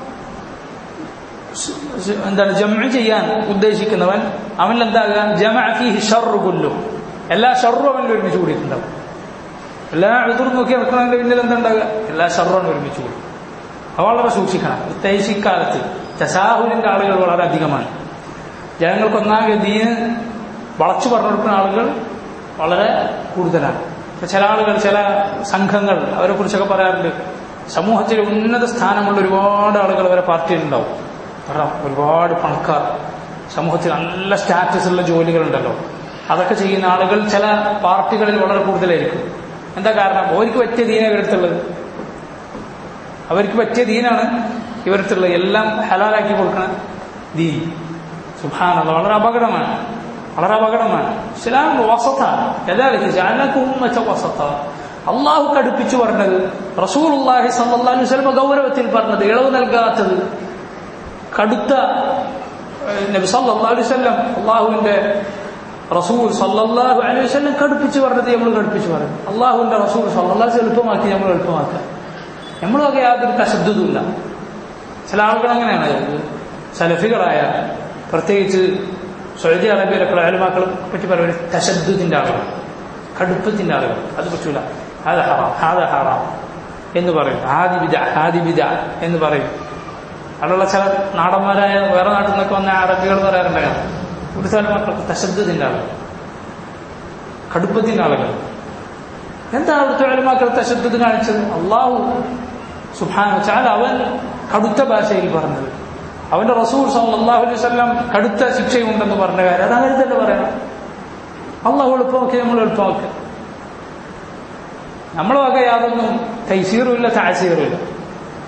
A: എന്താണ് ജമ ചെയ്യാൻ ഉദ്ദേശിക്കുന്നവൻ അവൻ എന്താകുക ജമ ഫീഹി ഷർറു കൊല്ലും എല്ലാ ഷർറും അവനിൽ ഒരുമിച്ച് കൂടിയിട്ടുണ്ടാവും എല്ലാ എഴുതുറും നോക്കി നടക്കുന്നതിന്റെ പിന്നിൽ എന്തുണ്ടാകുക എല്ലാ ഷർറും ഒരുമിച്ച് കൂടും അത് വളരെ സൂക്ഷിക്കണം പ്രത്യേകിച്ച് ഇക്കാലത്ത് തസാഹുലിന്റെ ആളുകൾ വളരെ അധികമാണ് ജനങ്ങൾക്കൊന്നാകെ ദീന് വളച്ചു പറഞ്ഞു കൊടുക്കുന്ന ആളുകൾ വളരെ കൂടുതലാണ് ചില ആളുകൾ ചില സംഘങ്ങൾ അവരെ കുറിച്ചൊക്കെ പറയാറുണ്ട് സമൂഹത്തിൽ ഉന്നത സ്ഥാനമുള്ള ഒരുപാട് ആളുകൾ അവരെ പാർട്ടിയിലുണ്ടാവും കാരണം ഒരുപാട് പണക്കാർ സമൂഹത്തിൽ നല്ല സ്റ്റാറ്റസ് ഉള്ള ജോലികളുണ്ടല്ലോ അതൊക്കെ ചെയ്യുന്ന ആളുകൾ ചില പാർട്ടികളിൽ വളരെ കൂടുതലായിരിക്കും എന്താ കാരണം അവർക്ക് പറ്റിയ ദീന ഇവരടുത്തുള്ളത് അവർക്ക് പറ്റിയ ദീനാണ് ഇവരടുത്തുള്ളത് എല്ലാം ഹലാലാക്കി കൊടുക്കണ ദീൻ സുഭാനത വളരെ അപകടമാണ് വളരെ അപകടമാണ് ഇസ്ലാം വസത്താണ് യഥാർത്ഥ വസത്ത അള്ളാഹു കടുപ്പിച്ചു പറഞ്ഞത് റസൂൽ അള്ളാഹി സല്ലാഹു വസ്ലമ ഗൗരവത്തിൽ പറഞ്ഞത് ഇളവ് നൽകാത്തത് കടുത്ത നബി സല്ലല്ലാഹു അലൈഹി വസല്ലം അള്ളാഹുവിന്റെ റസൂൽ സല്ലല്ലാഹു അലൈഹി വസല്ലം കടുപ്പിച്ചു പറഞ്ഞത് നമ്മൾ കടുപ്പിച്ചു പറഞ്ഞു അള്ളാഹുവിന്റെ റസൂൽ സല്ലല്ലാഹു എളുപ്പമാക്കി നമ്മൾ എളുപ്പമാക്കുക നമ്മളൊക്കെ യാതൊരു തശബ്ദുമില്ല ചില ആളുകൾ അങ്ങനെയാണ് സലഫികളായ പ്രത്യേകിച്ച് സൗദി അറേബ്യയിലെ പ്രയാലുമാക്കളെ പറ്റി പറയുന്നത് തശബ്ദുദിന്റെ ആളുകൾ കടുപ്പത്തിന്റെ ആളുകൾ അത് പറ്റൂല ഹാദ ഹറാം ഹാദ ഹറാം എന്ന് പറയും ആദി ബിദ ആദി ബിദ എന്ന് പറയും അവിടെയുള്ള ചില നാടന്മാരായ വേറെ നാട്ടിൽ നിന്നൊക്കെ വന്ന അറബികൾ പറയാറുണ്ടായിരുന്നു ഒരു മക്കൾക്ക് തശബ്ദത്തിന്റെ ആളുകൾ കടുപ്പത്തിന്റെ ആളുകൾ എന്താ അവിടുത്തെ അലുമാക്കൾ തശബ്ദത്ത് കാണിച്ചത് അള്ളാഹു സുഹാന വെച്ചാൽ അവൻ കടുത്ത ഭാഷയിൽ പറഞ്ഞത് അവന്റെ റസൂൽ സല്ലാഹു അലൈഹി വല്ലം കടുത്ത ശിക്ഷയുണ്ടെന്ന് പറഞ്ഞ കാര്യം അത് അങ്ങനെ തന്നെ പറയണം അള്ളാഹു എളുപ്പമാക്കി നമ്മൾ എളുപ്പമാക്കുക നമ്മളെ വക യാതൊന്നും തൈസീറുമില്ല താസീറുമില്ല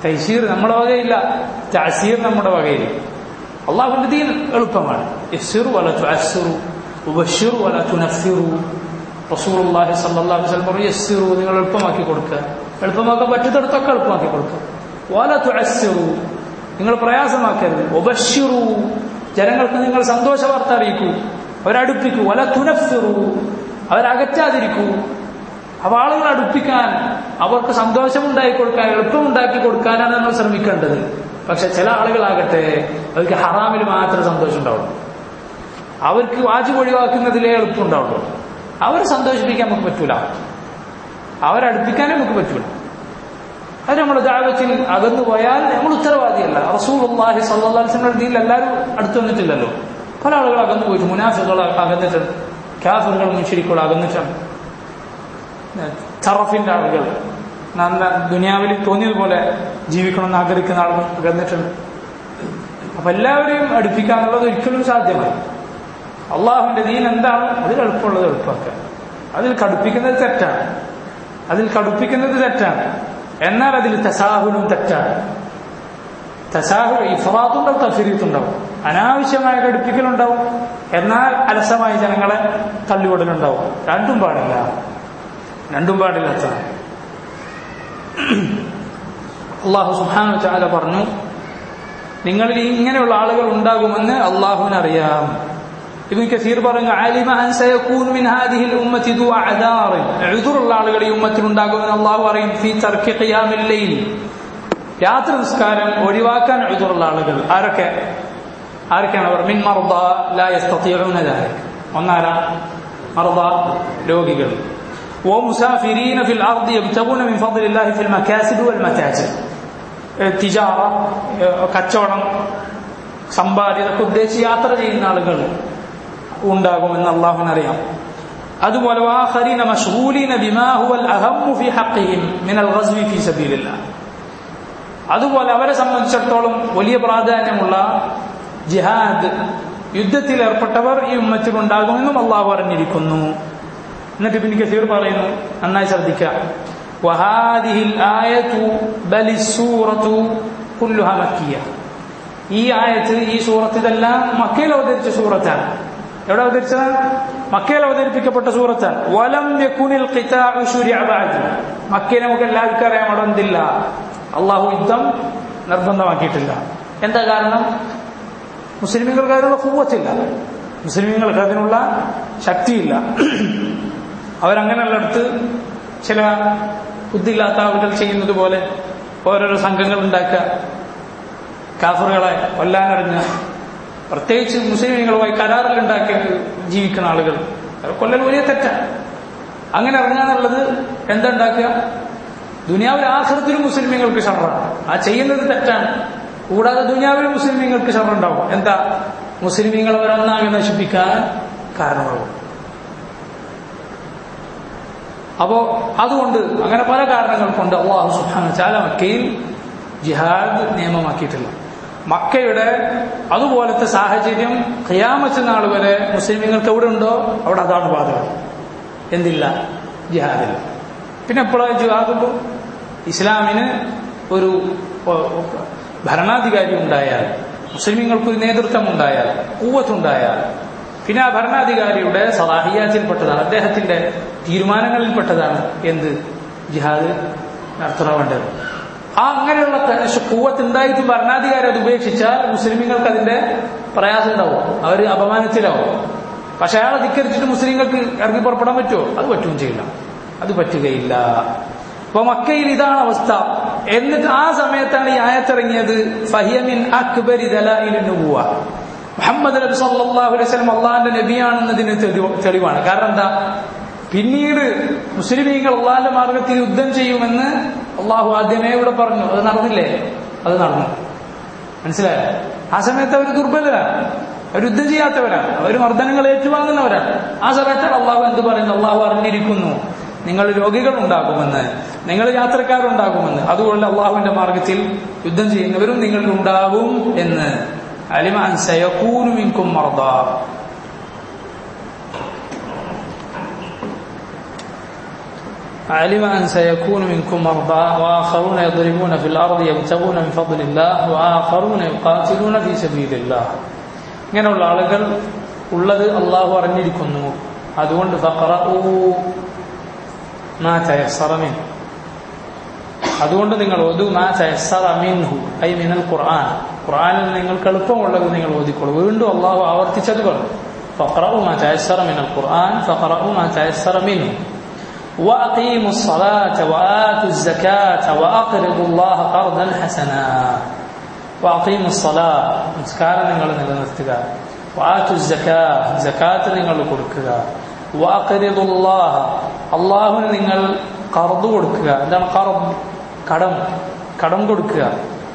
A: തൈസീർ നമ്മുടെ വകയില്ല തസീർ നമ്മുടെ വകയിൽ അള്ളാഹുവിന്റെ ദീൻ എളുപ്പമാണ് യസ്സിറു വല തുഅസ്സിറു ഉബശ്ശിറു വല തുനഫിറു റസൂലുള്ളാഹി സ്വല്ലല്ലാഹു അലൈഹി വസല്ലം പറഞ്ഞു യസ്സിറു നിങ്ങൾ എളുപ്പമാക്കി കൊടുക്കുക എളുപ്പമാക്കാൻ പറ്റുന്നിടത്തൊക്കെ എളുപ്പമാക്കി കൊടുക്കുക വല തുഅസ്സിറു നിങ്ങൾ പ്രയാസമാക്കരുത് ഉബശ്ശിറു ജനങ്ങൾക്ക് നിങ്ങൾ സന്തോഷ വാർത്ത അറിയിക്കൂ അവരടുപ്പിക്കൂ വല തുനഫിറു അവരകറ്റാതിരിക്കൂ അപ്പൊ ആളുകൾ അടുപ്പിക്കാൻ അവർക്ക് സന്തോഷമുണ്ടാക്കി കൊടുക്കാൻ എളുപ്പമുണ്ടാക്കി കൊടുക്കാനാണ് നമ്മൾ ശ്രമിക്കേണ്ടത് പക്ഷെ ചില ആളുകളാകട്ടെ അവർക്ക് ഹറാമിൽ മാത്രമേ സന്തോഷം ഉണ്ടാവുള്ളൂ അവർക്ക് വാജിബ് ഒഴിവാക്കുന്നതിലേ എളുപ്പമുണ്ടാവുള്ളൂ അവരെ സന്തോഷിപ്പിക്കാൻ നമുക്ക് പറ്റൂല അവരടുപ്പിക്കാനേ നമുക്ക് പറ്റൂല അത് നമ്മൾ ദാവത്തിൽ അകന്നു പോയാൽ നമ്മൾ ഉത്തരവാദിയല്ല റസൂൽ അള്ളാഹി സല്ലാസ്ലങ്ങളുടെ ദീനിൽ എല്ലാവരും അടുത്ത് വന്നിട്ടില്ലല്ലോ പല ആളുകൾ അകന്നു പോയിട്ട് മുനാഫികൾ അകന്നിട്ടുണ്ട് കാഫറുകൾ മുൻശരിക്കുകൾ അകന്നിട്ടുണ്ട് ചറഫിന്റെ ആളുകൾ നന്ന ദുനിയാവിൽ തോന്നിയതുപോലെ ജീവിക്കണമെന്ന് ആഗ്രഹിക്കുന്ന ആളുകൾ അകന്നിട്ടുണ്ട് അപ്പൊ എല്ലാവരെയും അടുപ്പിക്കാനുള്ളത് ഒരിക്കലും സാധ്യമല്ല അള്ളാഹുവിന്റെ ദീൻ എന്താണ് അതിൽ എളുപ്പമുള്ളത് എളുപ്പമാക്കുക അതിൽ കടുപ്പിക്കുന്നത് തെറ്റാണ് അതിൽ കടുപ്പിക്കുന്നത് തെറ്റാണ് എന്നാൽ അതിൽ തസാഹുലും തെറ്റാണ് തസാഹു ഇഫറാത്തുണ്ടാവും തഫരീത്തുണ്ടാവും അനാവശ്യമായ കടുപ്പിക്കലുണ്ടാവും എന്നാൽ അലസമായ ജനങ്ങളെ തള്ളിവിടലുണ്ടാവും രണ്ടും പാടില്ല രണ്ടും പാടില്ലാത്തതാണ് അള്ളാഹു സുഹാനു ചാല പറഞ്ഞു നിങ്ങളിൽ ഇങ്ങനെയുള്ള ആളുകൾ ഉണ്ടാകുമെന്ന് അള്ളാഹുവിന് അറിയാം ഇബിൻ കസീർ പറഞ്ഞു ആലിമ അൻ സയകൂൻ മിൻ ഹാദിഹിൽ ഉമ്മത്തി ദു അദാർ ഉദുറുള്ള ആളുകൾ ഈ ഉമ്മത്തിൽ ഉണ്ടാകുമെന്ന് അള്ളാഹു അറിയും ഫീ തർക്കി ഖിയാമിൽ ലൈൽ രാത്രി നിസ്കാരം ഒഴിവാക്കാൻ ഉദുറുള്ള ആളുകൾ ആരൊക്കെ ആരൊക്കെയാണ് അവർ മിൻ മർദ ലാ യസ്തതിഊന ദാലിക് ഒന്നാരാ മർദ രോഗികൾ ومسافرين في الأرض يبتغون من فضل الله في المكاسب والمتاجر തിജാറ കച്ചവടം സമ്പാദ്യം ഇതൊക്കെ ഉദ്ദേശിച്ച് യാത്ര ചെയ്യുന്ന ആളുകൾ ഉണ്ടാകുമെന്ന് അള്ളാഹുവിനറിയാം അതുപോലെ വാഹരീന മഷ്ഗൂലീന ബിമാ ഹുവൽ അഹമ്മു ഫി ഹഖിഹിം മിനൽ ഗസ്വി ഫീ സബീലില്ലാഹ് അതുപോലെ അവരെ സംബന്ധിച്ചിടത്തോളം വലിയ പ്രാധാന്യമുള്ള ജിഹാദ് യുദ്ധത്തിൽ ഏർപ്പെട്ടവർ ഈ ഉമ്മത്തിൽ ഉണ്ടാകുമെന്നും അള്ളാഹു പറഞ്ഞിരിക്കുന്നു എന്നിട്ട് ഇബിൻ കസീർ പറയുന്നു നന്നായി ശ്രദ്ധിക്കുക وهذه الآية بل السورة كلها مكية ഈ ആയത്ത് ഈ സൂറത്ത് ഇതെല്ലാം മക്കയിൽ അവതരിച്ച സൂറത്താണ് എവിടെ അവതരിച്ചതാണ് മക്കയിൽ അവതരിപ്പിക്കപ്പെട്ട സൂറത്താണ് വലം യകുനിൽ ഖിതാഉ ശുരിഅ ബഅദ് മക്കയിൽ നമുക്ക് എല്ലാവർക്കും അറിയാം അവിടെ എന്തില്ല അള്ളാഹു യുദ്ധം നിർബന്ധമാക്കിയിട്ടില്ല എന്താ കാരണം മുസ്ലിമുകൾക്ക് അതിനുള്ള കൂവത്തില്ല മുസ്ലിമുകൾക്ക് അതിനുള്ള ശക്തിയില്ല അവരങ്ങനെയുള്ളിടത്ത് ചില ബുദ്ധിയില്ലാത്ത ആളുകൾ ചെയ്യുന്നത് പോലെ ഓരോരോ സംഘങ്ങൾ ഉണ്ടാക്കുക കാഫറുകളെ കൊല്ലാനറിഞ്ഞ പ്രത്യേകിച്ച് മുസ്ലിമുകളുമായി കരാറിലുണ്ടാക്കി ജീവിക്കുന്ന ആളുകൾ കൊല്ലൽ വലിയ തെറ്റാണ് അങ്ങനെ ഇറങ്ങാന്നുള്ളത് എന്താ ഉണ്ടാക്കുക ദുനിയാവിൽ ആഹൃത്തിലും മുസ്ലിമീങ്ങൾക്ക് ഷറാണ് ആ ചെയ്യുന്നത് തെറ്റാണ് കൂടാതെ ദുനിയാവിലും മുസ്ലിമീങ്ങൾക്ക് ഷറുണ്ടാവും എന്താ മുസ്ലിമീങ്ങൾ അവരൊന്നാകെ നശിപ്പിക്കാൻ കാരണമാകും അപ്പോ അതുകൊണ്ട് അങ്ങനെ പല കാരണങ്ങൾ കൊണ്ട് അള്ളാഹു സുഹാന ചാല മക്കയിൽ ജിഹാദ് നിയമമാക്കിയിട്ടില്ല മക്കയുടെ അതുപോലത്തെ സാഹചര്യം ഖിയാമത്ത് നാൾ വരെ മുസ്ലിമീങ്ങൾക്ക് എവിടെ ഉണ്ടോ അവിടെ അതാണ് ബാധകം എന്തില്ല ജിഹാദില്ല പിന്നെ എപ്പോഴാണ് ജിഹാദുള്ളൂ ഇസ്ലാമിന് ഒരു ഭരണാധികാരി ഉണ്ടായാൽ മുസ്ലിമീങ്ങൾക്കൊരു നേതൃത്വം ഉണ്ടായാൽ കൂവത്തുണ്ടായാൽ പിന്നെ ആ ഭരണാധികാരിയുടെ സലാഹിയാത്തിൽപ്പെട്ടതാണ് അദ്ദേഹത്തിന്റെ തീരുമാനങ്ങളിൽപ്പെട്ടതാണ് എന്ത് ജിഹാദ് നടത്തണമെണ്ടത് ആ അങ്ങനെയുള്ള കൂവത്ത് ഉണ്ടായിട്ടും ഭരണാധികാരി അത് ഉപേക്ഷിച്ചാൽ മുസ്ലിമീങ്ങൾക്ക് അതിന്റെ പ്രയാസം ഉണ്ടാവും അവർ അപമാനത്തിലാവും പക്ഷെ അയാളെ ധിക്കരിച്ചിട്ട് മുസ്ലിങ്ങൾക്ക് ഇറങ്ങി പുറപ്പെടാൻ പറ്റുമോ അത് പറ്റുകയും ചെയ്യില്ല അത് പറ്റുകയില്ല അപ്പൊ മക്കയിൽ ഇതാണ് അവസ്ഥ എന്നിട്ട് ആ സമയത്താണ് ഈ ആയത്തിറങ്ങിയത് ഫഹിയമിൻ അക്ബരി ദലായിലുപോവ മുഹമ്മദ് നബി സല്ലല്ലാഹു അലൈഹി വസല്ലം അള്ളാഹിന്റെ നബിയാണെന്നതിന് തെളിവാണ് കാരണം എന്താ പിന്നീട് മുസ്ലിമീങ്ങൾ അള്ളാഹിന്റെ മാർഗത്തിൽ യുദ്ധം ചെയ്യുമെന്ന് അള്ളാഹു ആദ്യമേ ഇവിടെ പറഞ്ഞു അത് നടന്നില്ലേ അത് നടന്നു മനസ്സിലായോ ആ സമയത്ത് അവർ ദുർബലരാണ് അവർ യുദ്ധം ചെയ്യാത്തവരാണ് അവർ മർദ്ദനങ്ങൾ ഏറ്റുവാങ്ങുന്നവരാണ് ആ സമയത്താണ് അള്ളാഹു എന്ത് പറയുന്നത് അള്ളാഹു അറിഞ്ഞിരിക്കുന്നു നിങ്ങൾ രോഗികൾ ഉണ്ടാകുമെന്ന് നിങ്ങൾ യാത്രക്കാരുണ്ടാകുമെന്ന് അതുകൊണ്ട് അള്ളാഹുവിന്റെ മാർഗത്തിൽ യുദ്ധം ചെയ്യുന്നവരും നിങ്ങളിൽ ഉണ്ടാകും എന്ന് അലിമാൻ സയക്കൂനു മിൻകും മർദ علم أن سيكون منكم مرضى وآخرون يضربون في الأرض يبتغون من فضل الله وآخرون يقاتلون في سبيل الله ഇങ്ങനെയുള്ള ആളുകൾ ഉള്ളത് അള്ളാഹു അറിഞ്ഞിരിക്കുന്നു അതുകൊണ്ട് ഫഖറഊ മാ തയസ്സറ മിൻ അതുകൊണ്ട് നിങ്ങൾ ഒതു മാ തയസ്സറ മിൻഹു ഐ മിനൽ ഖുർആൻ ഖുർആനിൽ നിങ്ങൾക്ക് എളുപ്പമുള്ളത് നിങ്ങൾ ഓതിക്കോളൂ വീണ്ടും അള്ളാഹു ആവർത്തിച്ചത് പറഞ്ഞു ഫഖറഊ മാ തയസ്സറ മിനൽ ഖുർആൻ ഫഖറഊ മാ തയസ്സറ മിൻഹു وأقيموا الصلاة وآتوا الزكاة وأقرضوا الله قرضا حسنا وأقيموا الصلاة നിസ്കാരം നിങ്ങൾ നിലനിർത്തുക وآتوا الزكاة زكاة നിങ്ങൾ കൊടുക്കുക وأقرضوا الله അള്ളാഹുവിന് നിങ്ങൾ കർദ് കൊടുക്കുക എന്താണ് കർദ് കടം കടം കൊടുക്കുക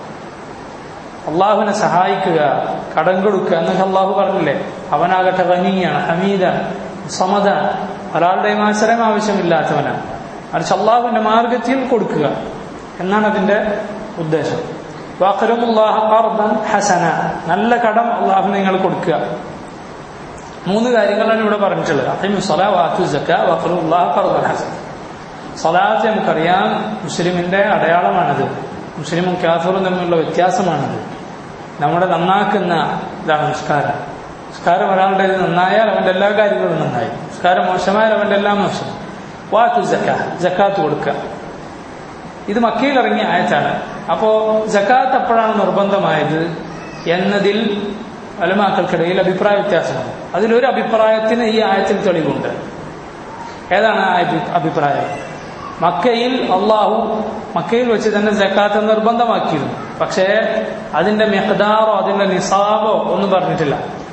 A: അള്ളാഹുവിനെ സഹായിക്കുക കടം കൊടുക്കുക എന്നൊക്കെ അള്ളാഹു പറഞ്ഞില്ലേ അവനാകട്ടെ ഖനിയാണ് ഹമീദാണ് സമതാണ് ഒരാളുടെയും ആശ്രയം ആവശ്യമില്ലാത്തവനാണ് മറിച്ച് അള്ളാഹുവിന്റെ മാർഗത്തിൽ കൊടുക്കുക എന്നാണ് അതിന്റെ ഉദ്ദേശം വാഖരമുല്ലാഹ ഖർദൻ ഹസന നല്ല കടം അള്ളാഹു നിങ്ങൾ കൊടുക്കുക മൂന്ന് കാര്യങ്ങളാണ് ഇവിടെ പറഞ്ഞിട്ടുള്ളത് അഹിമു സലാ വാത്തു സക്ക വഖറുല്ലാഹ ഖർദൻ ഹസന സലാത്ത് നമുക്കറിയാം മുസ്ലിമിന്റെ അടയാളമാണത് മുസ്ലിമും കാഫറും തമ്മിലുള്ള വ്യത്യാസമാണത് നമ്മുടെ നന്നാക്കുന്ന ഇതാണ് നിസ്കാരം നിസ്കാരം ഒരാളുടെ നന്നായാൽ അവന്റെ എല്ലാ കാര്യങ്ങളും നന്നായി നിസ്കാരം മോശമായാൽ അവന്റെ എല്ലാം മോശം വാത്തു ജക്ക ജക്കാത്ത് കൊടുക്കുക ഇത് മക്കയിൽ ഇറങ്ങിയ ആയത്താണ് അപ്പോ ജക്കാത്ത് എപ്പോഴാണ് നിർബന്ധമായത് എന്നതിൽ അലമാക്കൾക്കിടയിൽ അഭിപ്രായ വ്യത്യാസമുണ്ട് അതിലൊരു അഭിപ്രായത്തിന് ഈ ആയത്തിൽ തെളിവുണ്ട് ഏതാണ് ആ അഭിപ്രായം മക്കയിൽ അള്ളാഹു മക്കയിൽ വെച്ച് തന്നെ ജക്കാത്ത് നിർബന്ധമാക്കിയിരുന്നു പക്ഷേ അതിന്റെ മെഹദാറോ അതിന്റെ നിസാബോ ഒന്നും പറഞ്ഞിട്ടില്ല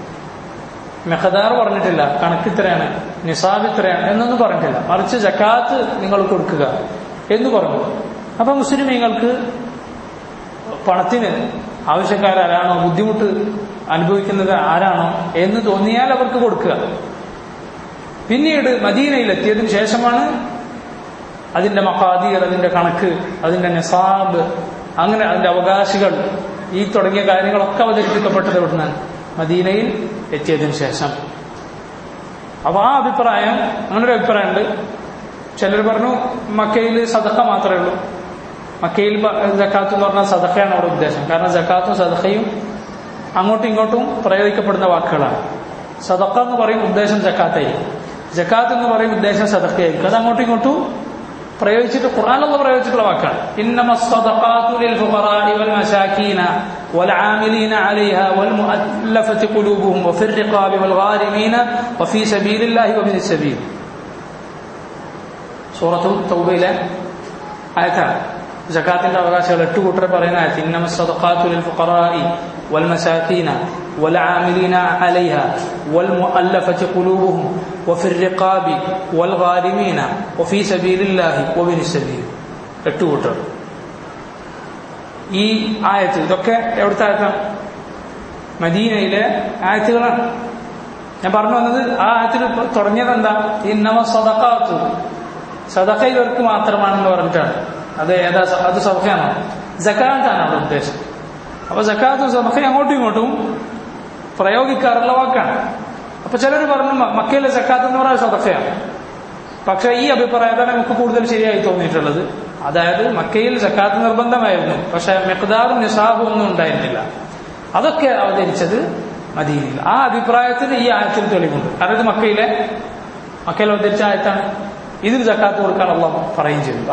A: മെഹദാർ പറഞ്ഞിട്ടില്ല കണക്ക് ഇത്രയാണ് നിസാബ് ഇത്രയാണ് എന്നൊന്നും പറഞ്ഞിട്ടില്ല മറിച്ച് ജക്കാത്ത് നിങ്ങൾ കൊടുക്കുക എന്ന് പറഞ്ഞു അപ്പൊ മുസ്ലിമീങ്ങൾക്ക് പണത്തിന് ആവശ്യക്കാരാരാണോ ബുദ്ധിമുട്ട് അനുഭവിക്കുന്നത് ആരാണോ എന്ന് തോന്നിയാൽ അവർക്ക് കൊടുക്കുക പിന്നീട് മദീനയിലെത്തിയതിനു ശേഷമാണ് അതിന്റെ മക്കാദീർ അതിന്റെ കണക്ക് അതിന്റെ നിസാബ് അങ്ങനെ അതിന്റെ അവകാശികൾ ഈ തുടങ്ങിയ കാര്യങ്ങളൊക്കെ അവതരിപ്പിക്കപ്പെട്ടത് ഇവിടുന്ന് മദീനയിൽ എത്തിയതിനു ശേഷം അപ്പൊ ആ അഭിപ്രായം അങ്ങനെ ഒരു അഭിപ്രായമുണ്ട് ചിലർ പറഞ്ഞു മക്കയിൽ സദക്ക മാത്രമേ ഉള്ളൂ മക്കയിൽ ജക്കാത്ത് എന്ന് പറഞ്ഞാൽ സദക്കയാണ് അവിടെ ഉദ്ദേശം കാരണം ജക്കാത്തും സദക്കയും അങ്ങോട്ടും ഇങ്ങോട്ടും പ്രയോഗിക്കപ്പെടുന്ന വാക്കുകളാണ് സദക്ക എന്ന് പറയും ഉദ്ദേശം ജക്കാത്തായിരിക്കും ജക്കാത്ത് എന്ന് പറയും ഉദ്ദേശം സദക്കയായിരിക്കും അത് അങ്ങോട്ടും ഇങ്ങോട്ടും പ്രയോഗിച്ചിട്ട് ഖുർആാനുള്ള പ്രയോഗിച്ചിട്ടുള്ള വാക്കാണ് ഇന്നമ الصدقات للفقراء والمساكين والعاملين عليها والمؤلفة قلوبهم وفي الرقاب والغارمين وفي سبيل الله وابن السبيل സൂറത്തു തൗബയിലെ ആയത്താണ് ജക്കാത്തിന്റെ അവകാശികൾ എട്ട് കൂട്ടർ പറയുന്ന ആയത്ത് ഇന്നമ الصدقات للفقراء والمساكين والعاملين عليها والمؤلفة قلوبهم وفي الرقاب والغارمين وفي سبيل الله وابن السبيل എട്ട് കൂട്ടർ ഈ ആയത്ത് ഇതൊക്കെ എവിടുത്തെ ആയത്താണ് മദീനയിലെ ആയത്തുകളാണ് ഞാൻ പറഞ്ഞു വന്നത് ആ ആയത്തിൽ തുടങ്ങിയത് എന്താ ഇന്നമ സദക്കാത്തു സദക്ക ഇവർക്ക് മാത്രമാണെന്ന് പറഞ്ഞിട്ടാണ് അത് ഏതാ അത് സദക്കയാണോ ജക്കാത്താണ് അവിടെ ഉദ്ദേശം അപ്പൊ ജക്കാത്തും സദക്കയും അങ്ങോട്ടും ഇങ്ങോട്ടും പ്രയോഗിക്കാറുള്ള വാക്കാണ് അപ്പൊ ചിലർ പറഞ്ഞു മക്കയിലെ ജക്കാത്ത് എന്ന് പറയുന്നത് സദക്കയാണ് പക്ഷെ ഈ അഭിപ്രായത്താണ് നമുക്ക് കൂടുതൽ ശരിയായി തോന്നിയിട്ടുള്ളത് അതായത് മക്കയിൽ ജക്കാത്ത് നിർബന്ധമായിരുന്നു പക്ഷെ മെഖ്ദാറും നിസാബും ഒന്നും ഉണ്ടായിരുന്നില്ല അതൊക്കെ അവതരിച്ചത് മദീനയിൽ ആ അഭിപ്രായത്തിന് ഈ ആയത്തിൽ തെളിവുണ്ട് കാരണം ഇത് മക്കയിലെ മക്കയിൽ അവതരിച്ച ആയത്താണ് ഇതിൽ ജക്കാത്ത് കൊടുക്കാൻ അള്ളാഹ് പറയും ചെയ്തു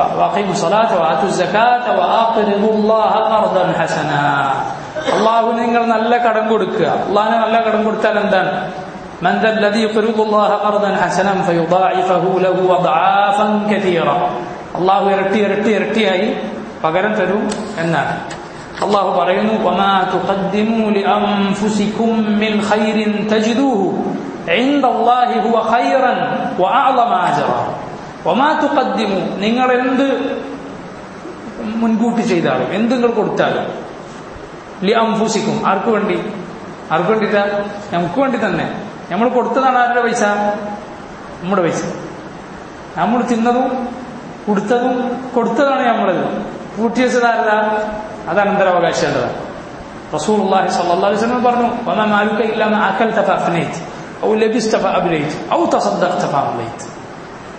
A: അള്ളാഹു നിങ്ങൾ നല്ല കടം കൊടുക്കുക അള്ളാഹിന് നല്ല കടം കൊടുത്താൽ എന്താണ് من ذا الذي يقرض الله قرضا حسنا فيضاعفه له اضعافا كثيرا അള്ളാഹു ഇരട്ടി ഇരട്ടി ഇരട്ടിയായി പകരം തരും എന്നാണ് അള്ളാഹു പറയുന്നു وما تقدموا لأنفسكم من خير تجدوه عند الله هو خيرا وأعظم أجرا وما تقدموا നിങ്ങൾ എന്ത് മുൻകൂട്ടി ചെയ്താലും എന്ത് നിങ്ങൾ കൊടുത്താലും ലി അംഫുസിക്കും ആർക്ക് വേണ്ടി ആർക്ക് വേണ്ടിട്ടാ നമുക്ക് വേണ്ടി തന്നെ നമ്മൾ കൊടുത്തതാണ് ആരുടെ പൈസ നമ്മുടെ പൈസ നമ്മൾ തിന്നതും കൊടുത്തതും കൊടുത്തതാണ് നമ്മളത് കൂട്ടിവെച്ചത് ആരതാ അത് അനന്തരാവകാശേണ്ടതാണ് റസൂൽ അള്ളാഹി സല്ലല്ലാഹു അലൈഹി വസല്ലം പറഞ്ഞു വമാ മാലുക ഇല്ലാ മാ അകൽത ഫഅഫനൈത് ഔ ലബിസ്ത ഫഅബ്ലൈത് ഔ തസദ്ദഖത ഫഅബ്ലൈത്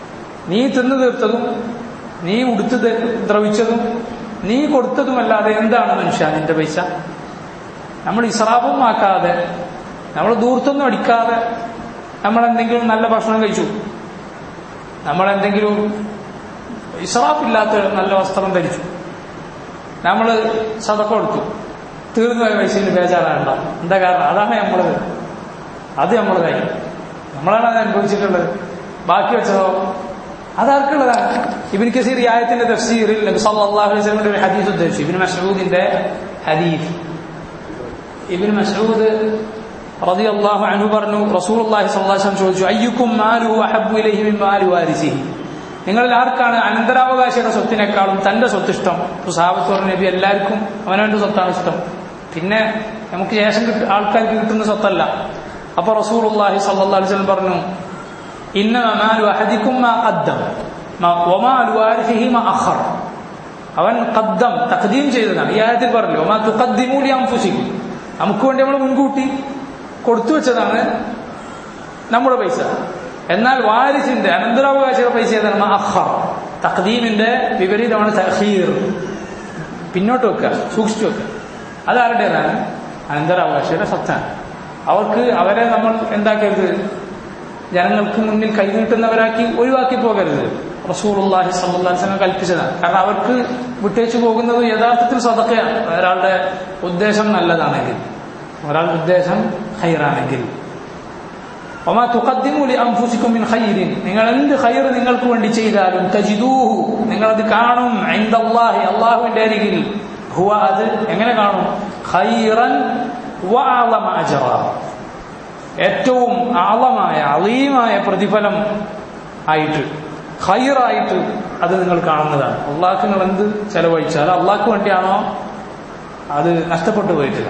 A: നീ തിന്നു തീർത്തതും നീ ഉടുത്തു ത- ദ്രവിച്ചതും നീ കൊടുത്തതുമല്ലാതെ എന്താണ് മനുഷ്യ നിന്റെ പൈസ നമ്മൾ ഇസ്രാഫും ആക്കാതെ നമ്മൾ ദൂർത്തൊന്നും അടിക്കാതെ നമ്മൾ എന്തെങ്കിലും നല്ല ഭക്ഷണം കഴിച്ചു നമ്മൾ എന്തെങ്കിലും ഇസ്രാഫില്ലാത്ത നല്ല വസ്ത്രം ധരിച്ചു നമ്മൾ സതക്ക കൊടുത്തു തീർന്നു പോയ പൈസയിൽ ബേജാറാണ്ട എന്താ കാരണം അതാണ് നമ്മളത് അത് നമ്മളതായി നമ്മളാണ് അത് അനുഭവിച്ചിട്ടുള്ളത് ബാക്കി വെച്ചതോ അതാർക്കുള്ളതാണ് ഇബിൻ കസീർ ഈ ആയത്തിന്റെ തഫ്സീറിൽ നബി സല്ലല്ലാഹു അലൈഹി വസല്ലമയുടെ ഒരു ഹദീസ് ഉദ്ധരിച്ചു ഇബിൻ മസ്ഊദിന്റെ ഹദീസ് ഇബിൻ മസ്ഊദ് റളിയല്ലാഹു അൻഹു പറഞ്ഞു റസൂലുള്ളാഹി സ്വല്ലല്ലാഹു അലൈഹി വസല്ലം ചോദിച്ചു അയ്യുക്കും മാലുഹു അഹബ്ബു ഇലൈഹി മിൻ മാലി വാരിസിഹി നിങ്ങളിൽ ആർക്കാണ് അനന്തരാവകാശിയുടെ സ്വത്തിനേക്കാളും തന്റെ സ്വത്ത് ഇഷ്ടം സാബത്ത് പറഞ്ഞ നബി എല്ലാവർക്കും അവനവന്റെ സ്വത്താണ് ഇഷ്ടം പിന്നെ നമുക്ക് ശേഷം കിട്ട ആൾക്കാർക്ക് കിട്ടുന്ന സ്വത്തല്ല അപ്പൊ റസൂലുള്ളാഹി സ്വല്ലല്ലാഹു അലൈഹി വസല്ലം പറഞ്ഞു ഇന്ന മാലു അഹദിക്കും മാ ഖദ്ദം മാ- വമാലു വാരിസിഹി മാ അഖർ അവൻ ഖദ്ദം തഖദീം ചെയ്തതാണ് ഈ ആയത്തിൽ പറഞ്ഞു ഒമാ തുഖദ്ദിമൂ ലി അൻഫുസിക്കും നമുക്ക് വേണ്ടി നമ്മൾ മുൻകൂട്ടി കൊടുത്തു വെച്ചതാണ് നമ്മുടെ പൈസ എന്നാൽ വാരിസിന്റെ അനന്തരാവകാശിയുടെ പൈസ ഏതാണ് മാ അഖർ തഖദീമിന്റെ വിപരീതമാണ് തഖീർ പിന്നോട്ട് വെക്കുക സൂക്ഷിച്ചു വെക്കുക അതാരുടേതാണ് അനന്തരാവകാശിയുടെ സ്വത്താണ് അവർക്ക് അവരെ നമ്മൾ എന്താക്കരുത് ജനങ്ങൾക്ക് മുന്നിൽ കൈനീട്ടുന്നവരാക്കി ഒഴിവാക്കി പോകരുത് റസൂലുള്ളാഹി സ്വല്ലല്ലാഹു അലൈഹി വസല്ലം കൽപ്പിച്ചതാണ് കാരണം അവർക്ക് വിട്ടേച്ചു പോകുന്നത് യഥാർത്ഥത്തിൽ സ്വതക്കയാണ് ഒരാളുടെ ഉദ്ദേശം നല്ലതാണെങ്കിൽ ഒരാളുടെ ഉദ്ദേശം ഹൈറാണെങ്കിൽ ഒമാ തുഖദ്ദിമു ലി അൻഫുസിക്കും മിൻ ഖൈരിൻ നിങ്ങൾ എന്ത് ഖൈർ നിങ്ങൾക്ക് വേണ്ടി ചെയ്താലും തജിദൂഹു നിങ്ങൾ അത് കാണും ഇൻദല്ലാഹി അല്ലാഹുവിന്റെ അരികിൽ ഹുവ അത് എങ്ങനെ കാണും ഖൈറൻ വഅളമ അജ്റ ഏറ്റവും ആളമായ അളീമായ പ്രതിഫലം ആയിട്ട് ഹൈറായിട്ട് അത് നിങ്ങൾ കാണുന്നതാണ് അള്ളാഹ്ക്ക് നിങ്ങൾ എന്ത് ചെലവഴിച്ചാൽ അള്ളാഹ്ക്ക് വേണ്ടിയാണോ അത് നഷ്ടപ്പെട്ടു പോയിട്ടില്ല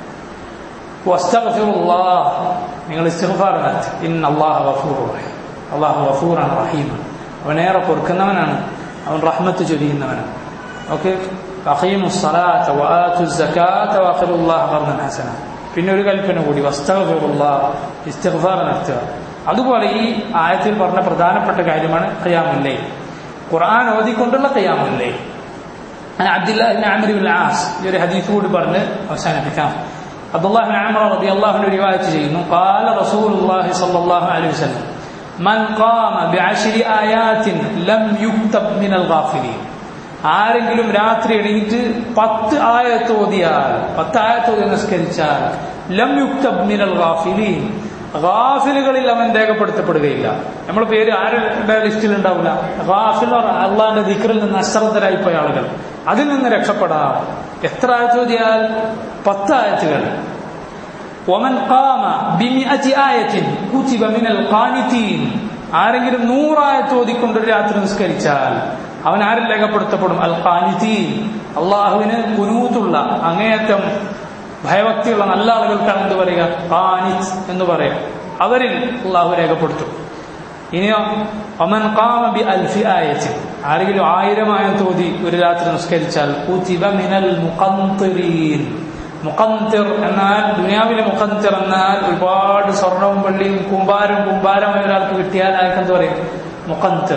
A: വസ്തഗ്ഫിറുല്ലാഹ്. നിങ്ങൾ ഇസ്തിഗ്ഫാർ നടത്തി ഇന്ന അല്ലാഹ ഗഫൂറുർ റഹീം അള്ളാഹു ഗഫൂറാണ് റഹീമാണ് അവനേറെ പൊറുക്കുന്നവനാണ് അവൻ റഹ്മത്ത് ചൊരിയുന്നവനാണ് ഓക്കെ അഖീമു الصلاة وآتوا الزكاة وأقرضوا الله قرضا حسنا പിന്നെ ഒരു കൽപ്പന കൂടി വസ്തഗ്ഫിറുല്ലാഹ് ഇസ്തിഗ്ഫാർ നടത്തുക അതുപോലെ ഈ ആയത്തിൽ പറഞ്ഞ പ്രധാനപ്പെട്ട കാര്യമാണ് ഖിയാമുൽ ഖുർആൻ ഓതിക്കൊണ്ടുള്ള ഖിയാമുൽ ലൈൽ عن عبد الله بن عمرو بن العاص ഒരു ഹദീസ് കൂടി പറഞ്ഞ് അവസാനിപ്പിക്കാം അബ്ദുല്ലാഹ് ബിൻ അംർ റളിയല്ലാഹു അൻഹു റിവായത്ത് ചെയ്യുന്നു قال رسول الله صلى الله عليه وسلم من قام بعشر آيات لم يكتب من الغافلين ആരെങ്കിലും രാത്രി എണീറ്റ് പത്ത് ആയത്ത് ഓതിയാൽ പത്ത് ആയത്ത് ഓതി നിസ്കരിച്ചാൽ ലം യുക്തബ് മിനൽ ഗാഫിലീൻ ഗാഫിലുകളിൽ അവൻ രേഖപ്പെടുത്തപ്പെടുകയില്ല നമ്മുടെ പേര് ആരുടെ ലിസ്റ്റിൽ ഉണ്ടാവില്ല ഗാഫിൽ അള്ളാന്റെ ദിക്റിൽ നിന്ന് അശ്രദ്ധരായി പോയ ആളുകൾ അതിൽ നിന്ന് രക്ഷപ്പെടാം എത്ര ആയത്ത് ഓതിയാൽ പത്ത് ആയത്തുകൾ ومن قام بمئة آية كتب من القانتين ആരെങ്കിലും നൂറായത്ത് ഓതിക്കൊണ്ട് ഒരു രാത്രി നിസ്കരിച്ചാൽ അവൻ ആരിൽ രേഖപ്പെടുത്തപ്പെടും അൽ ഖാനിതീൻ അള്ളാഹുവിന് കുനൂത്തുള്ള അങ്ങേയറ്റം ഭയഭക്തിയുള്ള നല്ല ആളുകൾക്കാണ് എന്ത് പറയുക ഖാനിത് എന്ന് പറയാം അവരിൽ അള്ളാഹു രേഖപ്പെടുത്തും ഇനിയോ ഒമൻ കാമ ബി അൽഫി ആയത്ത് ആരെങ്കിലും ആയിരം ആയത്ത് ഓതി ഒരു രാത്രി നിസ്കരിച്ചാൽ കുതിബ മിനൽ മുഖന്തിരീൻ മുഖന്തിർ എന്നാൽ ദുനിയാവിലെ മുഖന്തിർ എന്നാൽ ഒരുപാട് സ്വർണവും വെള്ളിയും കുമ്പാരം കുമ്പാരമായ ഒരാൾക്ക് കിട്ടിയാൽ അയാൾക്ക് എന്ത് പറയും മുഖന്തിർ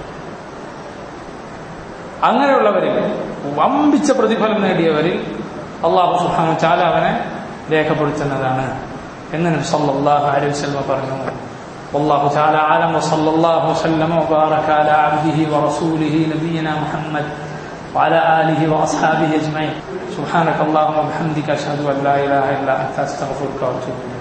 A: അങ്ങനെയുള്ളവരിൽ വമ്പിച്ച പ്രതിഫലം നേടിയവരിൽ അള്ളാഹു സുഹാനു ചാല അവനെ രേഖപ്പെടുത്തുന്നതാണ് എന്ന് നബി സല്ലല്ലാഹു അലൈഹി വസല്ലം പറഞ്ഞു والله تعالى أعلم وصلى الله وسلم وبارك على عبده ورسوله نبينا محمد وعلى آله وأصحابه أجمعين سبحانك اللهم وبحمدك أشهد أن لا إله إلا أنت أستغفرك وأتوب إليك